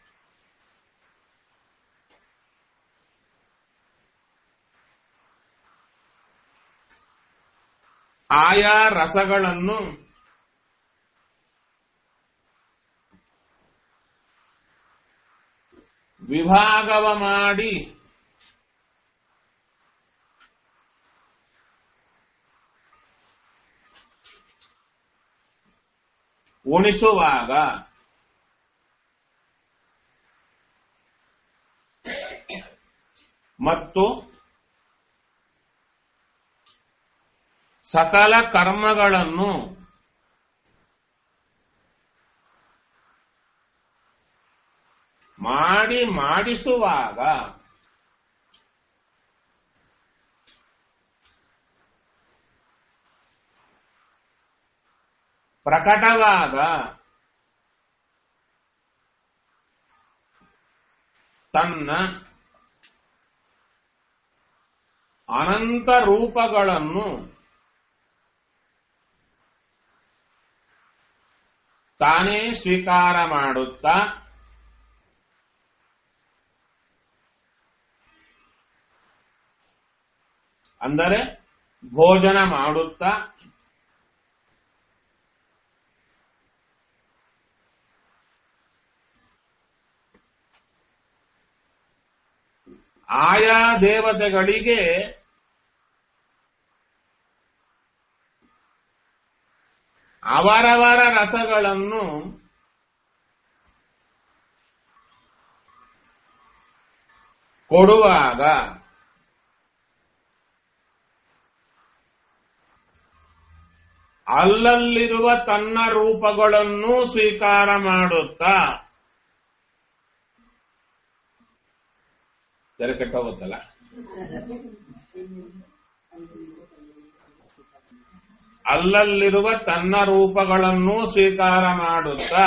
ಆಯಾ ರಸಗಳನ್ನು ವಿಭಾಗವ ಮಾಡಿ ಉಣಿಸುವಾಗ ಮತ್ತು ಸಕಲ ಕರ್ಮಗಳನ್ನು ಮಾಡಿ ಮಾಡಿಸುವಾಗ ಪ್ರಕಟವಾದ ತನ್ನ ಅನಂತ ರೂಪಗಳನ್ನು ತಾನೇ ಸ್ವೀಕಾರ ಮಾಡುತ್ತಾ ಅಂದರೆ ಭೋಜನ ಮಾಡುತ್ತಾ ಆಯಾ ದೇವತೆಗಳಿಗೆ ಅವರವರ ರಸಗಳನ್ನು ಕೊಡುವಾಗ ಅಲ್ಲಲ್ಲಿರುವ ತನ್ನ ರೂಪಗಳನ್ನು ಸ್ವೀಕಾರ ಮಾಡುತ್ತಾ ತೆರೆ ಕೆಟ್ಟೋಗುತ್ತಲ್ಲ ಅಲ್ಲಲ್ಲಿರುವ ತನ್ನ ರೂಪಗಳನ್ನು ಸ್ವೀಕಾರ ಮಾಡುತ್ತಾ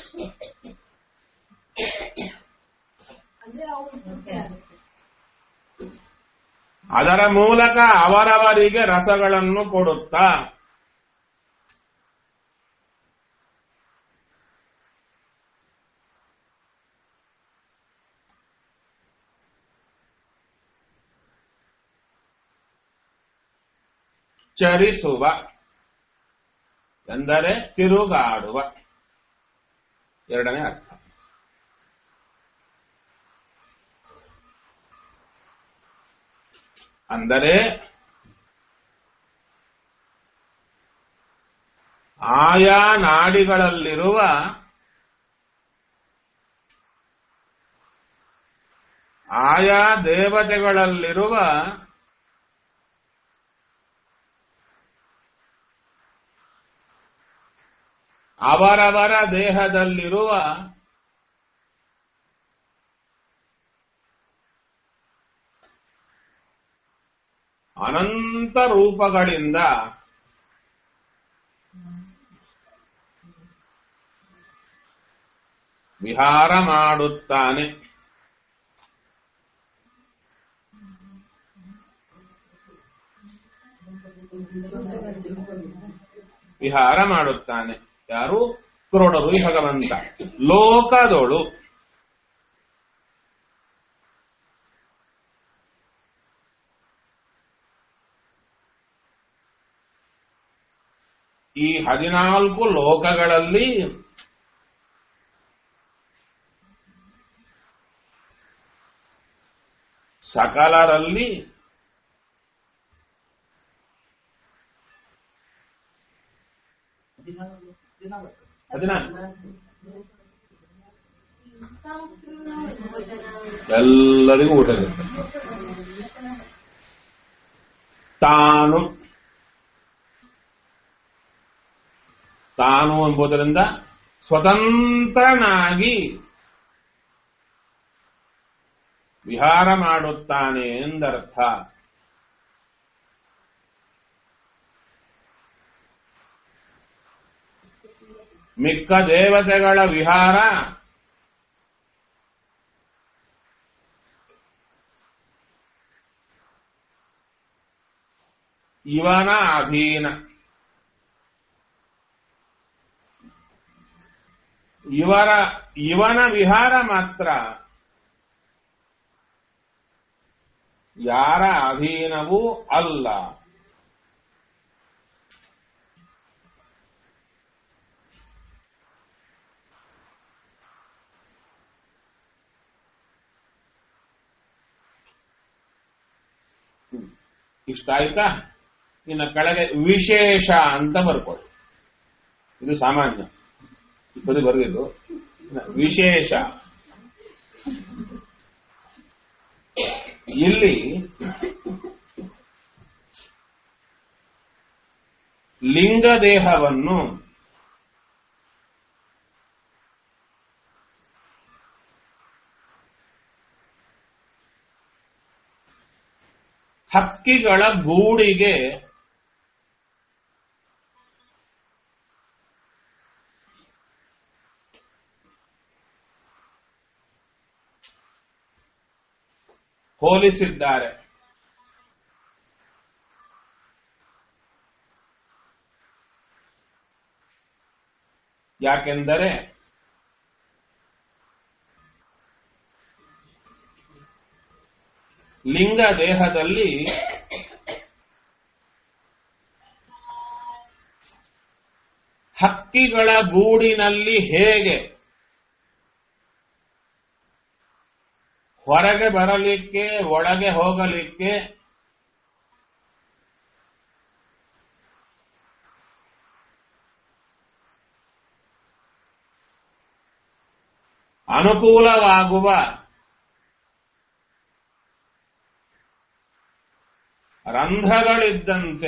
ಅಂದ್ರೆ ಅವ್ರು ತೃಪ್ತಿ ಆಗುತ್ತೆ ಅದರ ಮೂಲಕ ಅವರವರಿಗೆ ರಸಗಳನ್ನು ಕೊಡುತ್ತಾ ಚರಿಸುವ ಎಂದರೆ ತಿರುಗಾಡುವ ಎರಡನೇ ಅರ್ಥ ಅಂದರೆ ಆಯಾ ನಾಡಿಗಳಲ್ಲಿರುವ ಆಯಾ ದೇವತೆಗಳಲ್ಲಿರುವ ಅವರವರ ದೇಹದಲ್ಲಿರುವ ಅನಂತ ರೂಪಗಳಿಂದ ವಿಹಾರ ಮಾಡುತ್ತಾನೆ ವಿಹಾರ ಮಾಡುತ್ತಾನೆ ಯಾರು ಕ್ರೋಡರು ಈ ಭಗವಂತ ಲೋಕದೊಳು ಈ ಹದಿನಾಲ್ಕು ಲೋಕಗಳಲ್ಲಿ ಸಕಲರಲ್ಲಿ ಹದಿನಾಲ್ಕು ಇಂಥ ಭೋಜನ ಎಲ್ಲರಿಗೂ ಊಟ ಇರುತ್ತೆ ತಾನು ತಾನು ಎಂಬುದರಿಂದ ಸ್ವತಂತ್ರನಾಗಿ ವಿಹಾರ ಮಾಡುತ್ತಾನೆ ಎಂದರ್ಥ ಮಿಕ್ಕ ದೇವತೆಗಳ ವಿಹಾರ ಇವನ ಅಧೀನ ಇವರ ಇವನ ವಿಹಾರ ಮಾತ್ರ ಯಾರ ಅಧೀನವೂ ಅಲ್ಲ ಹ್ಮ್. ಇಷ್ಟ ಆಯ್ತಾ ಇನ್ನು ಕೆಳಗೆ ವಿಶೇಷ ಅಂತ ಬರ್ಕೊಳ್ಳಿ ಇದು ಸಾಮಾನ್ಯ ಬರೀ ಬರೆದಿದ್ದು ಇನ್ನು ವಿಶೇಷ ಇಲ್ಲಿ ಲಿಂಗದೇಹವನ್ನು ಹಕ್ಕಿಗಳ ಗೂಡಿಗೆ ಹೋಲಿಸಿದ್ದಾರೆ ಯಾಕೆಂದರೆ ಲಿಂಗ ದೇಹದಲ್ಲಿ ಹಕ್ಕಿಗಳ ಗೂಡಿನಲ್ಲಿ ಹೇಗೆ ಹೊರಗೆ ಬರಲಿಕ್ಕೆ ಒಳಗೆ ಹೋಗಲಿಕ್ಕೆ ಅನುಕೂಲವಾಗುವ ರಂಧ್ರಗಳಿದ್ದಂತೆ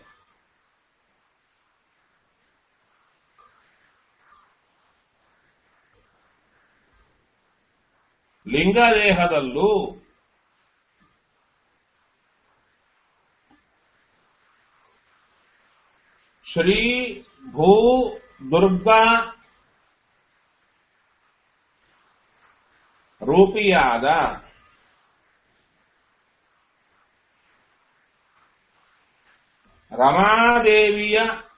ಲಿಂಗದೇಹದಲ್ಲೂ ಶ್ರೀ ಭೂ ದುರ್ಗಾ ರೂಪಿಯಾದ ರಮಾದೇವಿಯ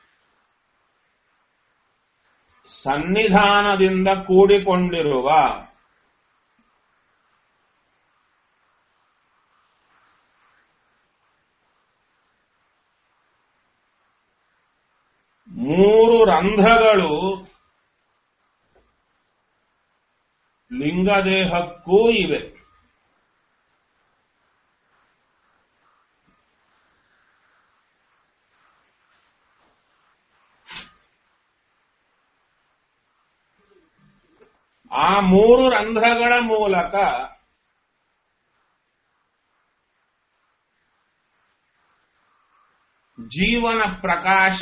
ಸನ್ನಿಧಾನದಿಂದ ಕೂಡಿಕೊಂಡಿರುವ ಮೂರು ರಂಧ್ರಗಳು ಲಿಂಗದೇಹಕ್ಕೂ ಇವೆ ಆ ಮೂರು ರಂಧ್ರಗಳ ಮೂಲಕ ಜೀವನ ಪ್ರಕಾಶ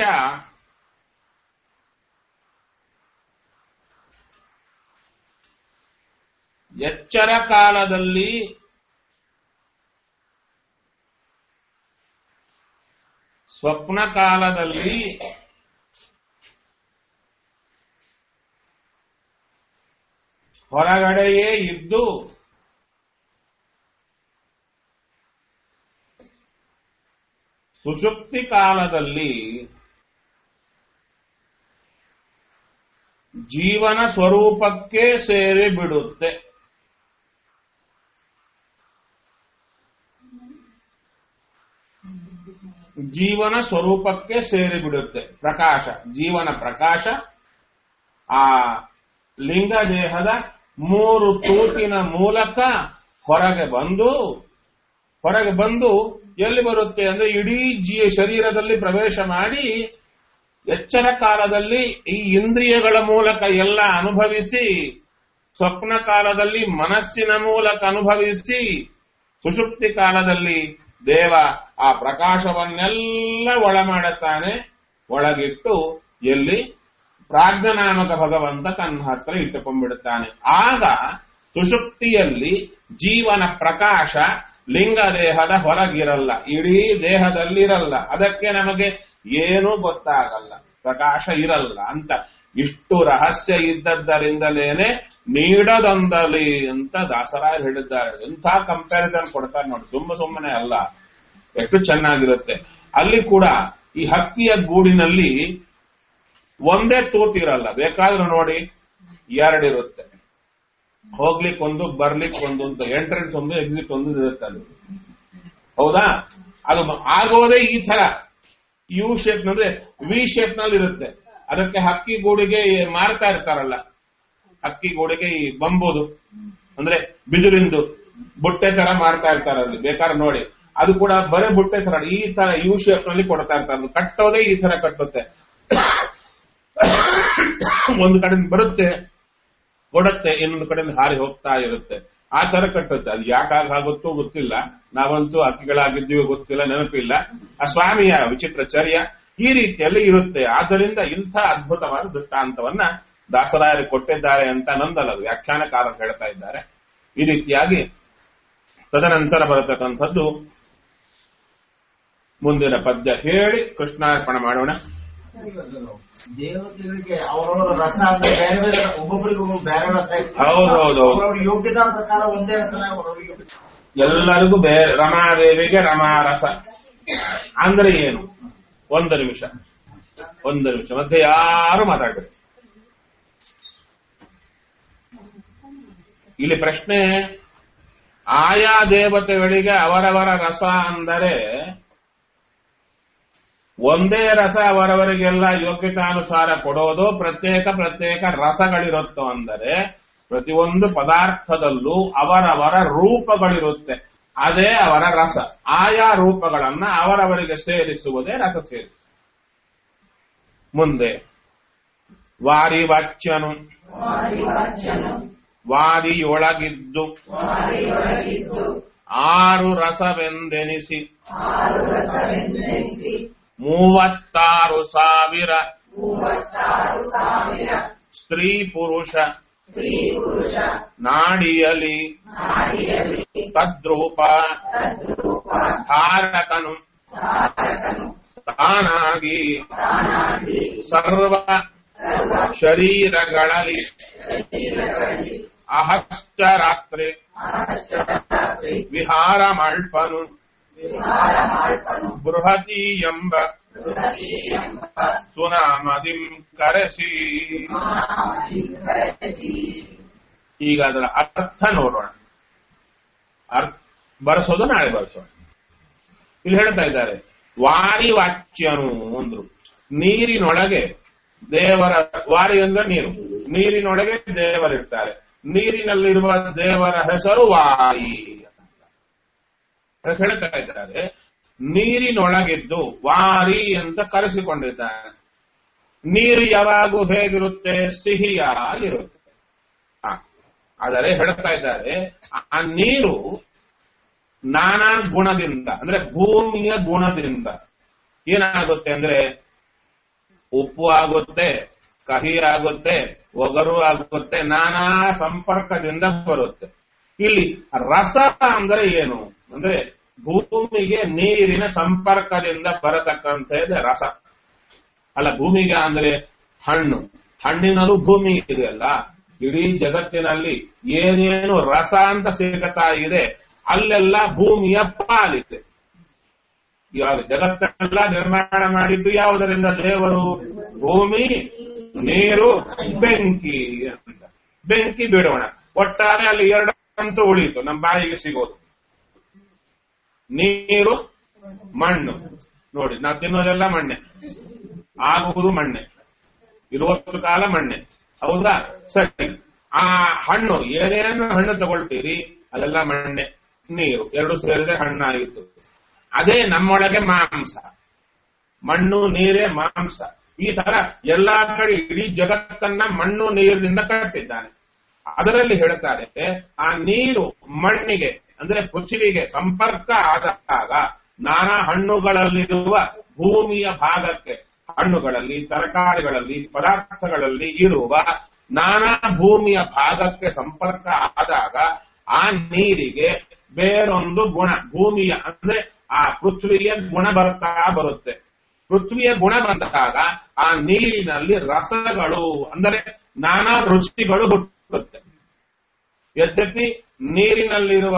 ಎಚ್ಚರ ಕಾಲದಲ್ಲಿ ಸ್ವಪ್ನ ಕಾಲದಲ್ಲಿ ಹೊರಗಡೆಯೇ ಇದ್ದು ಸುಷುಪ್ತಿ ಕಾಲದಲ್ಲಿ ಜೀವನ ಸ್ವರೂಪಕ್ಕೆ ಸೇರಿ ಬಿಡುತ್ತೆ ಜೀವನ ಸ್ವರೂಪಕ್ಕೆ ಸೇರಿ ಬಿಡುತ್ತೆ ಪ್ರಕಾಶ ಜೀವನ ಪ್ರಕಾಶ ಆ ಲಿಂಗ ದೇಹದ ಮೂರು ತೂತಿನ ಮೂಲಕ ಹೊರಗೆ ಬಂದು ಹೊರಗೆ ಬಂದು ಎಲ್ಲಿ ಬರುತ್ತೆ ಅಂದ್ರೆ ಇಡೀ ಜೀ ಶರೀರದಲ್ಲಿ ಪ್ರವೇಶ ಮಾಡಿ ಎಚ್ಚರ ಕಾಲದಲ್ಲಿ ಈ ಇಂದ್ರಿಯಗಳ ಮೂಲಕ ಎಲ್ಲ ಅನುಭವಿಸಿ ಸ್ವಪ್ನ ಕಾಲದಲ್ಲಿ ಮನಸ್ಸಿನ ಮೂಲಕ ಅನುಭವಿಸಿ ಸುಷುಪ್ತಿ ಕಾಲದಲ್ಲಿ ದೇವ ಆ ಪ್ರಕಾಶವನ್ನೆಲ್ಲ ಒಳ ಮಾಡುತ್ತಾನೆ ಒಳಗಿಟ್ಟು ಎಲ್ಲಿ ಪ್ರಾಜ್ಞನಾಮಕ ಭಗವಂತ ತನ್ನ ಹತ್ರ ಇಟ್ಟುಕೊಂಡ್ಬಿಡುತ್ತಾನೆ ಆಗ ಸುಷುಪ್ತಿಯಲ್ಲಿ ಜೀವನ ಪ್ರಕಾಶ ಲಿಂಗ ದೇಹದ ಹೊರಗಿರಲ್ಲ ಇಡೀ ದೇಹದಲ್ಲಿರಲ್ಲ ಅದಕ್ಕೆ ನಮಗೆ ಏನೂ ಗೊತ್ತಾಗಲ್ಲ ಪ್ರಕಾಶ ಇರಲ್ಲ ಅಂತ ಇಷ್ಟು ರಹಸ್ಯ ಇದ್ದದ್ದರಿಂದಲೇನೆ ನೀಡದೊಂದಲಿ ಅಂತ ದಾಸರಾಯರು ಹೇಳಿದ್ದಾರೆ ಎಂಥ ಕಂಪ್ಯಾರಿಸನ್ ಕೊಡ್ತಾರೆ ನೋಡಿ ಸುಮ್ಮ ಸುಮ್ಮನೆ ಅಲ್ಲ ಎಷ್ಟು ಚೆನ್ನಾಗಿರುತ್ತೆ ಅಲ್ಲಿ ಕೂಡ ಈ ಹಕ್ಕಿಯ ಗೂಡಿನಲ್ಲಿ ಒಂದೇ ತೂತಿರಲ್ಲ ಬೇಕಾದ್ರೂ ನೋಡಿ ಎರಡಿರುತ್ತೆ ಹೋಗ್ಲಿಕ್ಕೆ ಒಂದು ಬರ್ಲಿಕ್ಕೆ ಒಂದು ಅಂತ ಎಂಟ್ರೆನ್ಸ್ ಒಂದು ಎಕ್ಸಿಟ್ ಒಂದು ಇರುತ್ತೆ ಅಲ್ಲಿ ಹೌದಾ ಅದು ಮ- ಆಗೋದೇ ಈ ತರ ಯು ಶೇಪ್ ಅಂದ್ರೆ ವಿ ಶೇಪ್ ನಲ್ಲಿ ಇರುತ್ತೆ ಅದಕ್ಕೆ ಹಕ್ಕಿ ಗೂಡಿಗೆ ಮಾರ್ತಾ ಇರ್ತಾರಲ್ಲ ಹಕ್ಕಿ ಗೂಡಿಗೆ ಈ ಬಂಬುದು ಅಂದ್ರೆ ಬಿದಿರಿಂದು ಬುಟ್ಟೆ ತರ ಮಾಡ್ತಾ ಇರ್ತಾರೆ ಅಲ್ಲಿ ಬೇಕಾದ್ರೆ ನೋಡಿ ಅದು ಕೂಡ ಬರೇ ಬುಟ್ಟೆ ತರ ಈ ತರ ಯು ಶೇಪ್ ನಲ್ಲಿ ಕೊಡ್ತಾ ಇರ್ತಾರೆ ಅದು ಕಟ್ಟೋದೇ ಈ ತರ ಕಟ್ಟುತ್ತೆ ಒಂದು ಕಡೆಯಿಂದ ಬರುತ್ತೆ ಕೊಡುತ್ತೆ ಇನ್ನೊಂದು ಕಡೆಯಿಂದ ಹಾರಿ ಹೋಗ್ತಾ ಇರುತ್ತೆ ಆ ತರ ಕಟ್ಟುತ್ತೆ ಅದು ಯಾಕಾಗ ಆಗುತ್ತೋ ಗೊತ್ತಿಲ್ಲ ನಾವಂತೂ ಹಕ್ಕಿಗಳಾಗಿದ್ದೀವಿ ಗೊತ್ತಿಲ್ಲ ನೆನಪಿಲ್ಲ ಆ ಸ್ವಾಮಿಯ ವಿಚಿತ್ರ ಚರ್ಯ ಈ ರೀತಿಯಲ್ಲಿ ಇರುತ್ತೆ ಆದ್ದರಿಂದ ಇಂಥ ಅದ್ಭುತವಾದ ದೃಷ್ಟಾಂತವನ್ನ ದಾಸರಾಯರು ಕೊಟ್ಟಿದ್ದಾರೆ ಅಂತ ನಂದಲ್ಲ ಅದು ವ್ಯಾಖ್ಯಾನಕಾರರು ಹೇಳ್ತಾ ಇದ್ದಾರೆ ಈ ರೀತಿಯಾಗಿ ತದನಂತರ ಬರತಕ್ಕಂಥದ್ದು ಮುಂದಿನ ಪದ್ಯ ಹೇಳಿ ಕೃಷ್ಣಾರ್ಪಣೆ ಮಾಡೋಣ ದೇವತೆಗಳಿಗೆ ಅವರವರ ರಸ ಅಂದ್ರೆ ಬೇರೆ ಬೇರೆ ಒಬ್ಬೊಬ್ಬರಿಗೆ ಒಬ್ಬೊಬ್ಬರು ಬೇರೆ ರಸ ಇರ್ತದೆ. ಹೌದು, ಹೌದು, ಹೌದು. ಅವ್ರವ್ರ ಯೋಗ್ಯತಾ ಪ್ರಕಾರ ಒಂದೇ ರಸನ ಅವ್ರವ್ರಿಗೆ ಎಲ್ಲರಿಗೂ ಬೇರೆ ರಮಾದೇವಿಗೆ ರಮಾರಸ ಅಂದ್ರೆ ಏನು ಒಂದು ನಿಮಿಷ ಒಂದು ನಿಮಿಷ ಮತ್ತೆ ಯಾರು ಮಾತಾಡ್ಬೇಕು ಇಲ್ಲಿ ಪ್ರಶ್ನೆ ಆಯಾ ದೇವತೆಗಳಿಗೆ ಅವರವರ ರಸ ಅಂದರೆ ಒಂದೇ ರಸ ಅವರವರಿಗೆಲ್ಲ ಯೋಗ್ಯತಾನುಸಾರ ಕೊಡೋದು ಪ್ರತ್ಯೇಕ ಪ್ರತ್ಯೇಕ ರಸಗಳಿರುತ್ತೋ ಅಂದರೆ ಪ್ರತಿಯೊಂದು ಪದಾರ್ಥದಲ್ಲೂ ಅವರವರ ರೂಪಗಳಿರುತ್ತೆ ಅದೇ ಅವರ ರಸ ಆಯಾ ರೂಪಗಳನ್ನ ಅವರವರಿಗೆ ಸೇರಿಸುವುದೇ ರಸ ಸೇರಿಸ ಮುಂದೆ ವಾರಿವಾಚ್ಯನು ವಾರಿಯೊಳಗಿದ್ದು ಆರು ರಸವೆಂದೆನಿಸಿ ಮೂವತ್ತಾರು ಸಾವಿರ ಸ್ತ್ರೀ ಪುರುಷ ನಾಡಿಯಲಿ ತದ್ರೂಪ ಧಾರಕನು ತಾನಾಗಿ ಸರ್ವ ಶರೀರಗಳಲ್ಲಿ ಅಹಶ್ಚರಾತ್ರಿ ವಿಹಾರ ಮಲ್ಪನು ಬೃಹತಿ ಎಂಬ ಸುನಾಮದಿಂ ಕರೆಸಿ ಈಗ ಅದರ ಅರ್ಥ ನೋಡೋಣ ಅರ್ಥ ಬರೆಸೋದು ನಾಳೆ ಬರೆಸೋಣ ಇಲ್ಲಿ ಹೇಳ್ತಾ ಇದ್ದಾರೆ ವಾರಿವಾಚ್ಯನು ಅಂದ್ರು ನೀರಿನೊಳಗೆ ದೇವರ ವಾರಿ ಅಂದ್ರೆ ನೀರು ನೀರಿನೊಳಗೆ ದೇವರಿರ್ತಾರೆ ನೀರಿನಲ್ಲಿರುವ ದೇವರ ಹೆಸರು ವಾರಿ ಅಂತ ಹೇಳ್ತಾ ಇದ್ದಾರೆ ನೀರಿನೊಳಗಿದ್ದು ವಾರಿ ಅಂತ ಕರೆಸಿಕೊಂಡಿದ್ದಾನೆ ನೀರು ಯಾವಾಗೂ ಹೇಗಿರುತ್ತೆ ಸಿಹಿಯಾಗಿರುತ್ತೆ ಹ. ಆದರೆ ಹೇಳ್ತಾ ಇದ್ದಾರೆ ಆ- ಆ ನೀರು ನಾನಾ ಗುಣದಿಂದ ಅಂದ್ರೆ ಭೂಮಿಯ ಗುಣದಿಂದ ಏನಾಗುತ್ತೆ ಅಂದ್ರೆ ಉಪ್ಪು ಆಗುತ್ತೆ ಕಹಿ ಆಗುತ್ತೆ ಒಗರು ಆಗುತ್ತೆ ನಾನಾ ಸಂಪರ್ಕದಿಂದ ಬರುತ್ತೆ ಇಲ್ಲಿ ರಸ ಅಂದ್ರೆ ಏನು ಅಂದ್ರೆ ಭೂಮಿಗೆ ನೀರಿನ ಸಂಪರ್ಕದಿಂದ ಬರತಕ್ಕಂಥದ್ದು ರಸ ಅಲ್ಲ ಭೂಮಿಗೆ ಅಂದ್ರೆ ಹಣ್ಣು ಹಣ್ಣಿನಲ್ಲೂ ಭೂಮಿ ಇದೆಯಲ್ಲ ಇಡೀ ಜಗತ್ತಿನಲ್ಲಿ ಏನೇನು ರಸ ಅಂತ ಸಿಗುತ್ತಾ ಇದೆ ಅಲ್ಲೆಲ್ಲ ಭೂಮಿಯ ಪಾಲಿದೆ ಇವಾಗ ಜಗತ್ತೆಲ್ಲ ನಿರ್ಮಾಣ ಮಾಡಿದ್ದು ಯಾವುದರಿಂದ ದೇವರು ಭೂಮಿ ನೀರು ಬೆಂಕಿ ಅಂತ ಬೆಂಕಿ ಬಿಡೋಣ ಒಟ್ಟಾರೆ ಅಲ್ಲಿ ಎರಡಂತೂ ಉಳಿಯಿತು ನಮ್ಮ ಬಾಯಿಗೆ ಸಿಗೋದು ನೀರು ಮಣ್ಣು ನೋಡಿ ನಾವು ತಿನ್ನೋದೆಲ್ಲ ಮಣ್ಣೆ ಆಗುವುದು ಮಣ್ಣೆ ಇರುವಷ್ಟು ಕಾಲ ಮಣ್ಣೆ ಹೌದಾ ಸರಿ ಆ ಹಣ್ಣು ಏನೇನು ಹಣ್ಣು ತಗೊಳ್ತೀರಿ ಅದೆಲ್ಲ ಮಣ್ಣೆ ನೀರು ಎರಡು ಸೇರಿದ್ರೆ ಹಣ್ಣಾಗಿತ್ತು ಅದೇ ನಮ್ಮೊಳಗೆ ಮಾಂಸ ಮಣ್ಣು ನೀರೇ ಮಾಂಸ ಈ ತರ ಎಲ್ಲಾ ಕಡೆ ಇಡೀ ಜಗತ್ತನ್ನ ಮಣ್ಣು ನೀರಿನಿಂದ ಕಟ್ಟಿದ್ದಾನೆ ಅದರಲ್ಲಿ ಹೇಳ್ತಾರೆ ಆ ನೀರು ಮಣ್ಣಿಗೆ ಅಂದ್ರೆ ಪೃಥ್ವಿಗೆ ಸಂಪರ್ಕ ಆದಾಗ ನಾನಾ ಹಣ್ಣುಗಳಲ್ಲಿರುವ ಭೂಮಿಯ ಭಾಗಕ್ಕೆ ಹಣ್ಣುಗಳಲ್ಲಿ ತರಕಾರಿಗಳಲ್ಲಿ ಪದಾರ್ಥಗಳಲ್ಲಿ ಇರುವ ನಾನಾ ಭೂಮಿಯ ಭಾಗಕ್ಕೆ ಸಂಪರ್ಕ ಆದಾಗ ಆ ನೀರಿಗೆ ಬೇರೊಂದು ಗುಣ ಭೂಮಿಯ ಅಂದ್ರೆ ಆ ಪೃಥ್ವಿಯ ಗುಣ ಬರ್ತಾ ಬರುತ್ತೆ ಪೃಥ್ವಿಯ ಗುಣ ಬಂದಾಗ ಆ ನೀರಿನಲ್ಲಿ ರಸಗಳು ಅಂದರೆ ನಾನಾ ರುಚಿಗಳು ಹುಟ್ಟುತ್ತೆ ಯದ್ಯಪಿ ನೀರಿನಲ್ಲಿರುವ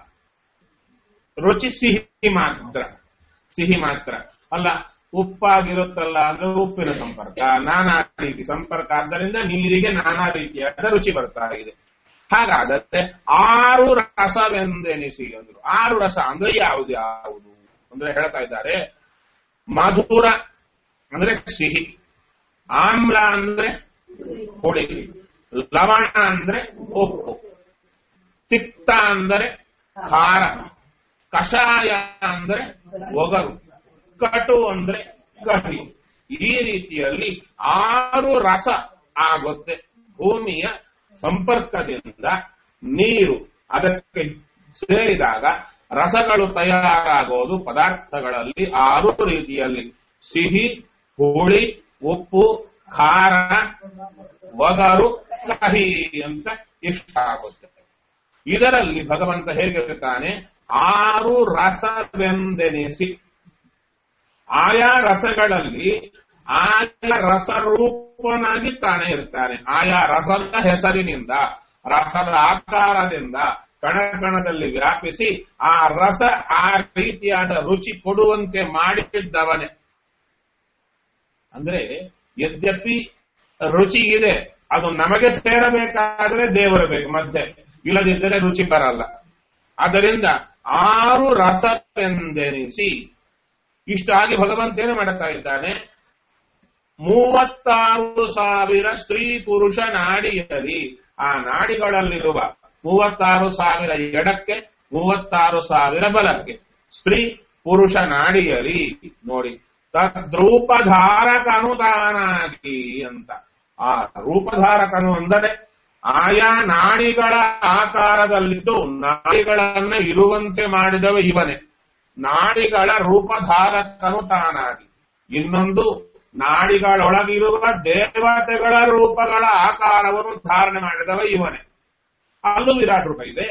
ರುಚಿ ಸಿಹಿ ಮಾತ್ರ ಸಿಹಿ ಮಾತ್ರ ಅಲ್ಲ ಉಪ್ಪಾಗಿರುತ್ತಲ್ಲ ಅಂದ್ರೆ ಉಪ್ಪಿನ ಸಂಪರ್ಕ ನಾನಾ ರೀತಿ ಸಂಪರ್ಕ ಆದ್ದರಿಂದ ನೀರಿಗೆ ನಾನಾ ರೀತಿಯಾದ ರುಚಿ ಬರ್ತಾ ಇದೆ ಹಾಗಾದರೆ ಆರು ರಸವೆಂದೆನಿಸಿ ಅಂದ್ರು ಆರು ರಸ ಅಂದ್ರೆ ಯಾವುದು ಯಾವುದು ಅಂದ್ರೆ ಹೇಳ್ತಾ ಇದ್ದಾರೆ ಮಧುರ ಅಂದ್ರೆ ಸಿಹಿ ಆಮ್ಲ ಅಂದ್ರೆ ಹುಳಿ ಲವಣ ಅಂದ್ರೆ ಉಪ್ಪು ತಿಕ್ತ ಅಂದರೆ ಖಾರ ಕಷಾಯ ಅಂದ್ರೆ ಒಗರು ಕಟು ಅಂದ್ರೆ ಕಹಿ ಈ ರೀತಿಯಲ್ಲಿ ಆರು ರಸ ಆಗುತ್ತೆ ಭೂಮಿಯ ಸಂಪರ್ಕದಿಂದ ನೀರು ಅದಕ್ಕೆ ಸೇರಿದಾಗ ರಸಗಳು ತಯಾರಾಗೋದು ಪದಾರ್ಥಗಳಲ್ಲಿ ಆರು ರೀತಿಯಲ್ಲಿ ಸಿಹಿ ಹುಳಿ ಉಪ್ಪು ಖಾರ ಒಗರು ಕಹಿ ಅಂತ ಇಷ್ಟ ಆಗುತ್ತೆ ಇದರಲ್ಲಿ ಭಗವಂತ ಹೇಗಿರ್ತಾನೆ ಆರು ರಸವೆಂದೆನಿಸಿ ಆಯಾ ರಸಗಳಲ್ಲಿ ಆಯಾ ರಸರೂಪನಾಗಿ ತಾನೇ ಇರ್ತಾನೆ ಆಯಾ ರಸದ ಹೆಸರಿನಿಂದ ರಸದ ಆಕಾರದಿಂದ ಕಣ ಕಣದಲ್ಲಿ ವ್ಯಾಪಿಸಿ ಆ ರಸ ಆ ರೀತಿಯಾದ ರುಚಿ ಕೊಡುವಂತೆ ಮಾಡಿದ್ದವನೇ ಅಂದ್ರೆ ಯದ್ಯಪಿ ರುಚಿ ಇದೆ ಅದು ನಮಗೆ ಸೇರಬೇಕಾದ್ರೆ ದೇವರು ಬೇಕು ಮಧ್ಯೆ ಇಲ್ಲದಿದ್ದರೆ ರುಚಿ ಬರಲ್ಲ ಆದ್ದರಿಂದ ಆರು ರಸವೆಂದೆನಿಸಿ ಇಷ್ಟಾಗಿ ಭಗವಂತೇನು ಮಾಡುತ್ತಾ ಇದ್ದಾನೆ ಮೂವತ್ತಾರು ಸಾವಿರ ಸ್ತ್ರೀ ಪುರುಷ ನಾಡಿಯಲ್ಲಿ ಆ ನಾಡಿಗಳಲ್ಲಿರುವ ಮೂವತ್ತಾರು ಸಾವಿರ ಎಡಕ್ಕೆ ಮೂವತ್ತಾರು ಸಾವಿರ ಬಲಕ್ಕೆ ಸ್ತ್ರೀ ಪುರುಷ ನಾಡಿಯಲ್ಲಿ ನೋಡಿ ತದ್ರೂಪಧಾರಕನು ತಾನಾಗಿ ಅಂತ ಆ ರೂಪಧಾರಕನು ಅಂದರೆ ಆಯಾ ನಾಡಿಗಳ ಆಕಾರದಲ್ಲಿದ್ದು ನಾಡಿಗಳನ್ನ ಇರುವಂತೆ ಮಾಡಿದವ ಇವನೇ ನಾಡಿಗಳ ರೂಪಧಾರಕನು ತಾನಾಗಿ ಇನ್ನೊಂದು ನಾಡಿಗಳೊಳಗಿರುವ ದೇವತೆಗಳ ರೂಪಗಳ ಆಕಾರವನ್ನು ಧಾರಣೆ ಮಾಡಿದವ ಇವನೇ ಅಲ್ಲೂ ವಿರಾಟ್ ರೂಪ ಇದೆ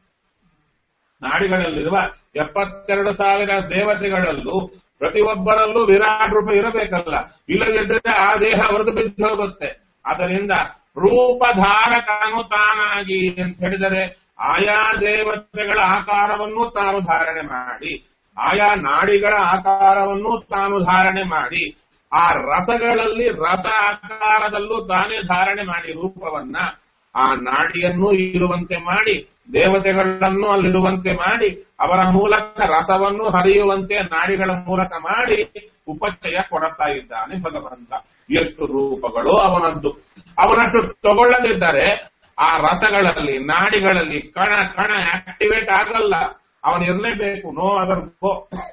ನಾಡಿಗಳಲ್ಲಿರುವ ಎಪ್ಪತ್ತೆರಡು ಸಾವಿರ ದೇವತೆಗಳಲ್ಲೂ ಪ್ರತಿಯೊಬ್ಬರಲ್ಲೂ ವಿರಾಟ್ ರೂಪ ಇರಬೇಕಲ್ಲ ಇಲ್ಲದಿದ್ದರೆ ಆ ದೇಹ ಹೊರದು ಬಿದ್ದು ಹೋಗುತ್ತೆ ಅದರಿಂದ ರೂಪಧಾರಕನು ತಾನಾಗಿ ಅಂತ ಹೇಳಿದರೆ ಆಯಾ ದೇವತೆಗಳ ಆಕಾರವನ್ನು ತಾನು ಧಾರಣೆ ಮಾಡಿ ಆಯಾ ನಾಡಿಗಳ ಆಕಾರವನ್ನು ತಾನು ಧಾರಣೆ ಮಾಡಿ ಆ ರಸಗಳಲ್ಲಿ ರಸ ಆಕಾರದಲ್ಲೂ ತಾನೇ ಧಾರಣೆ ಮಾಡಿ ರೂಪವನ್ನ ಆ ನಾಡಿಯನ್ನು ಇರುವಂತೆ ಮಾಡಿ ದೇವತೆಗಳನ್ನು ಅಲ್ಲಿರುವಂತೆ ಮಾಡಿ ಅವರ ಮೂಲಕ ರಸವನ್ನು ಹರಿಯುವಂತೆ ನಾಡಿಗಳ ಮೂಲಕ ಮಾಡಿ ಉಪಚಯ ಕೊಡುತ್ತಾ ಇದ್ದಾನೆ ಭಗವಂತ ಎಷ್ಟು ರೂಪಗಳು ಅವನದ್ದು ಅವನಷ್ಟು ತಗೊಳ್ಳದಿದ್ದರೆ ಆ ರಸಗಳಲ್ಲಿ ನಾಡಿಗಳಲ್ಲಿ ಕಣ ಕಣ ಆಕ್ಟಿವೇಟ್ ಆಗಲ್ಲ ಅವನು ಇರಲೇಬೇಕು ನೋ ಅದರ್ ಗೋ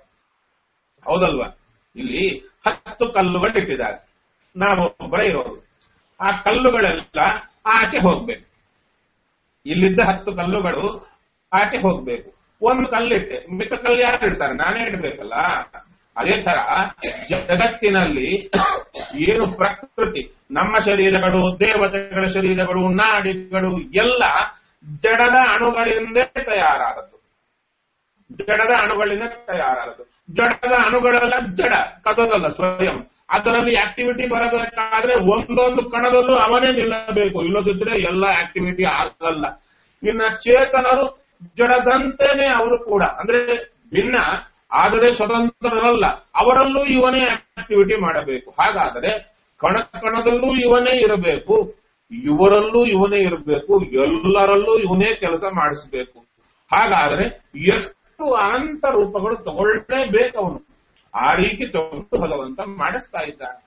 ಹೌದಲ್ವಾ ಇಲ್ಲಿ ಹತ್ತು ಕಲ್ಲುಗಳು ಇಟ್ಟಿದ್ದಾರೆ ನಾವು ಒಬ್ಬರೇ ಇರೋದು ಆ ಕಲ್ಲುಗಳೆಲ್ಲ ಆಚೆ ಹೋಗ್ಬೇಕು ಇಲ್ಲಿದ್ದ ಹತ್ತು ಕಲ್ಲುಗಳು ಆಚೆ ಹೋಗ್ಬೇಕು ಒಂದು ಕಲ್ಲಿಟ್ಟೆ ಮಿಕ್ಕ ಕಲ್ಲು ಯಾರು ಇಡ್ತಾರೆ ನಾನೇ ಇಡಬೇಕಲ್ಲ ಅದೇ ತರ ಜಗತ್ತಿನಲ್ಲಿ ಏನು ಪ್ರಕೃತಿ ನಮ್ಮ ಶರೀರಗಳು ದೇವತೆಗಳ ಶರೀರಗಳು ನಾಡಿಗಳು ಎಲ್ಲ ಜಡದ ಅಣುಗಳಿಂದ ತಯಾರಾದದ್ದು ಜಡದ ಅಣುಗಳಿಂದ ತಯಾರಾದದ್ದು ಜಡದ ಅಣುಗಳೆಲ್ಲ ಜಡ ಕದೋದಲ್ಲ ಸ್ವಯಂ ಅದರಲ್ಲಿ ಆಕ್ಟಿವಿಟಿ ಬರಬೇಕಾದ್ರೆ ಒಂದೊಂದು ಕಣದಲ್ಲೂ ಅವನೇ ನಿಲ್ಲಬೇಕು ಇಲ್ಲದಿದ್ರೆ ಎಲ್ಲ ಆಕ್ಟಿವಿಟಿ ಆಗಲ್ಲ ಇನ್ನ ಚೇತನರು ಜಡದಂತೆನೆ ಅವರು ಕೂಡ ಅಂದ್ರೆ ಭಿನ್ನ ಆದರೆ ಸ್ವತಂತ್ರರಲ್ಲ ಅವರಲ್ಲೂ ಇವನೇ ಆಕ್ಟಿವಿಟಿ ಮಾಡಬೇಕು ಹಾಗಾದರೆ ಕಣ ಕಣದಲ್ಲೂ ಇವನೇ ಇರಬೇಕು ಇವರಲ್ಲೂ ಇವನೇ ಇರಬೇಕು ಎಲ್ಲರಲ್ಲೂ ಇವನೇ ಕೆಲಸ ಮಾಡಿಸಬೇಕು ಹಾಗಾದರೆ ಎಷ್ಟು ಅನಂತ ರೂಪಗಳು ತಗೊಳ್ಳೇಬೇಕು ಅವನು ಆ ರೀತಿ ತಗೊಂಡು ಭಗವಂತ ಮಾಡಿಸ್ತಾ ಇದ್ದಾನೆ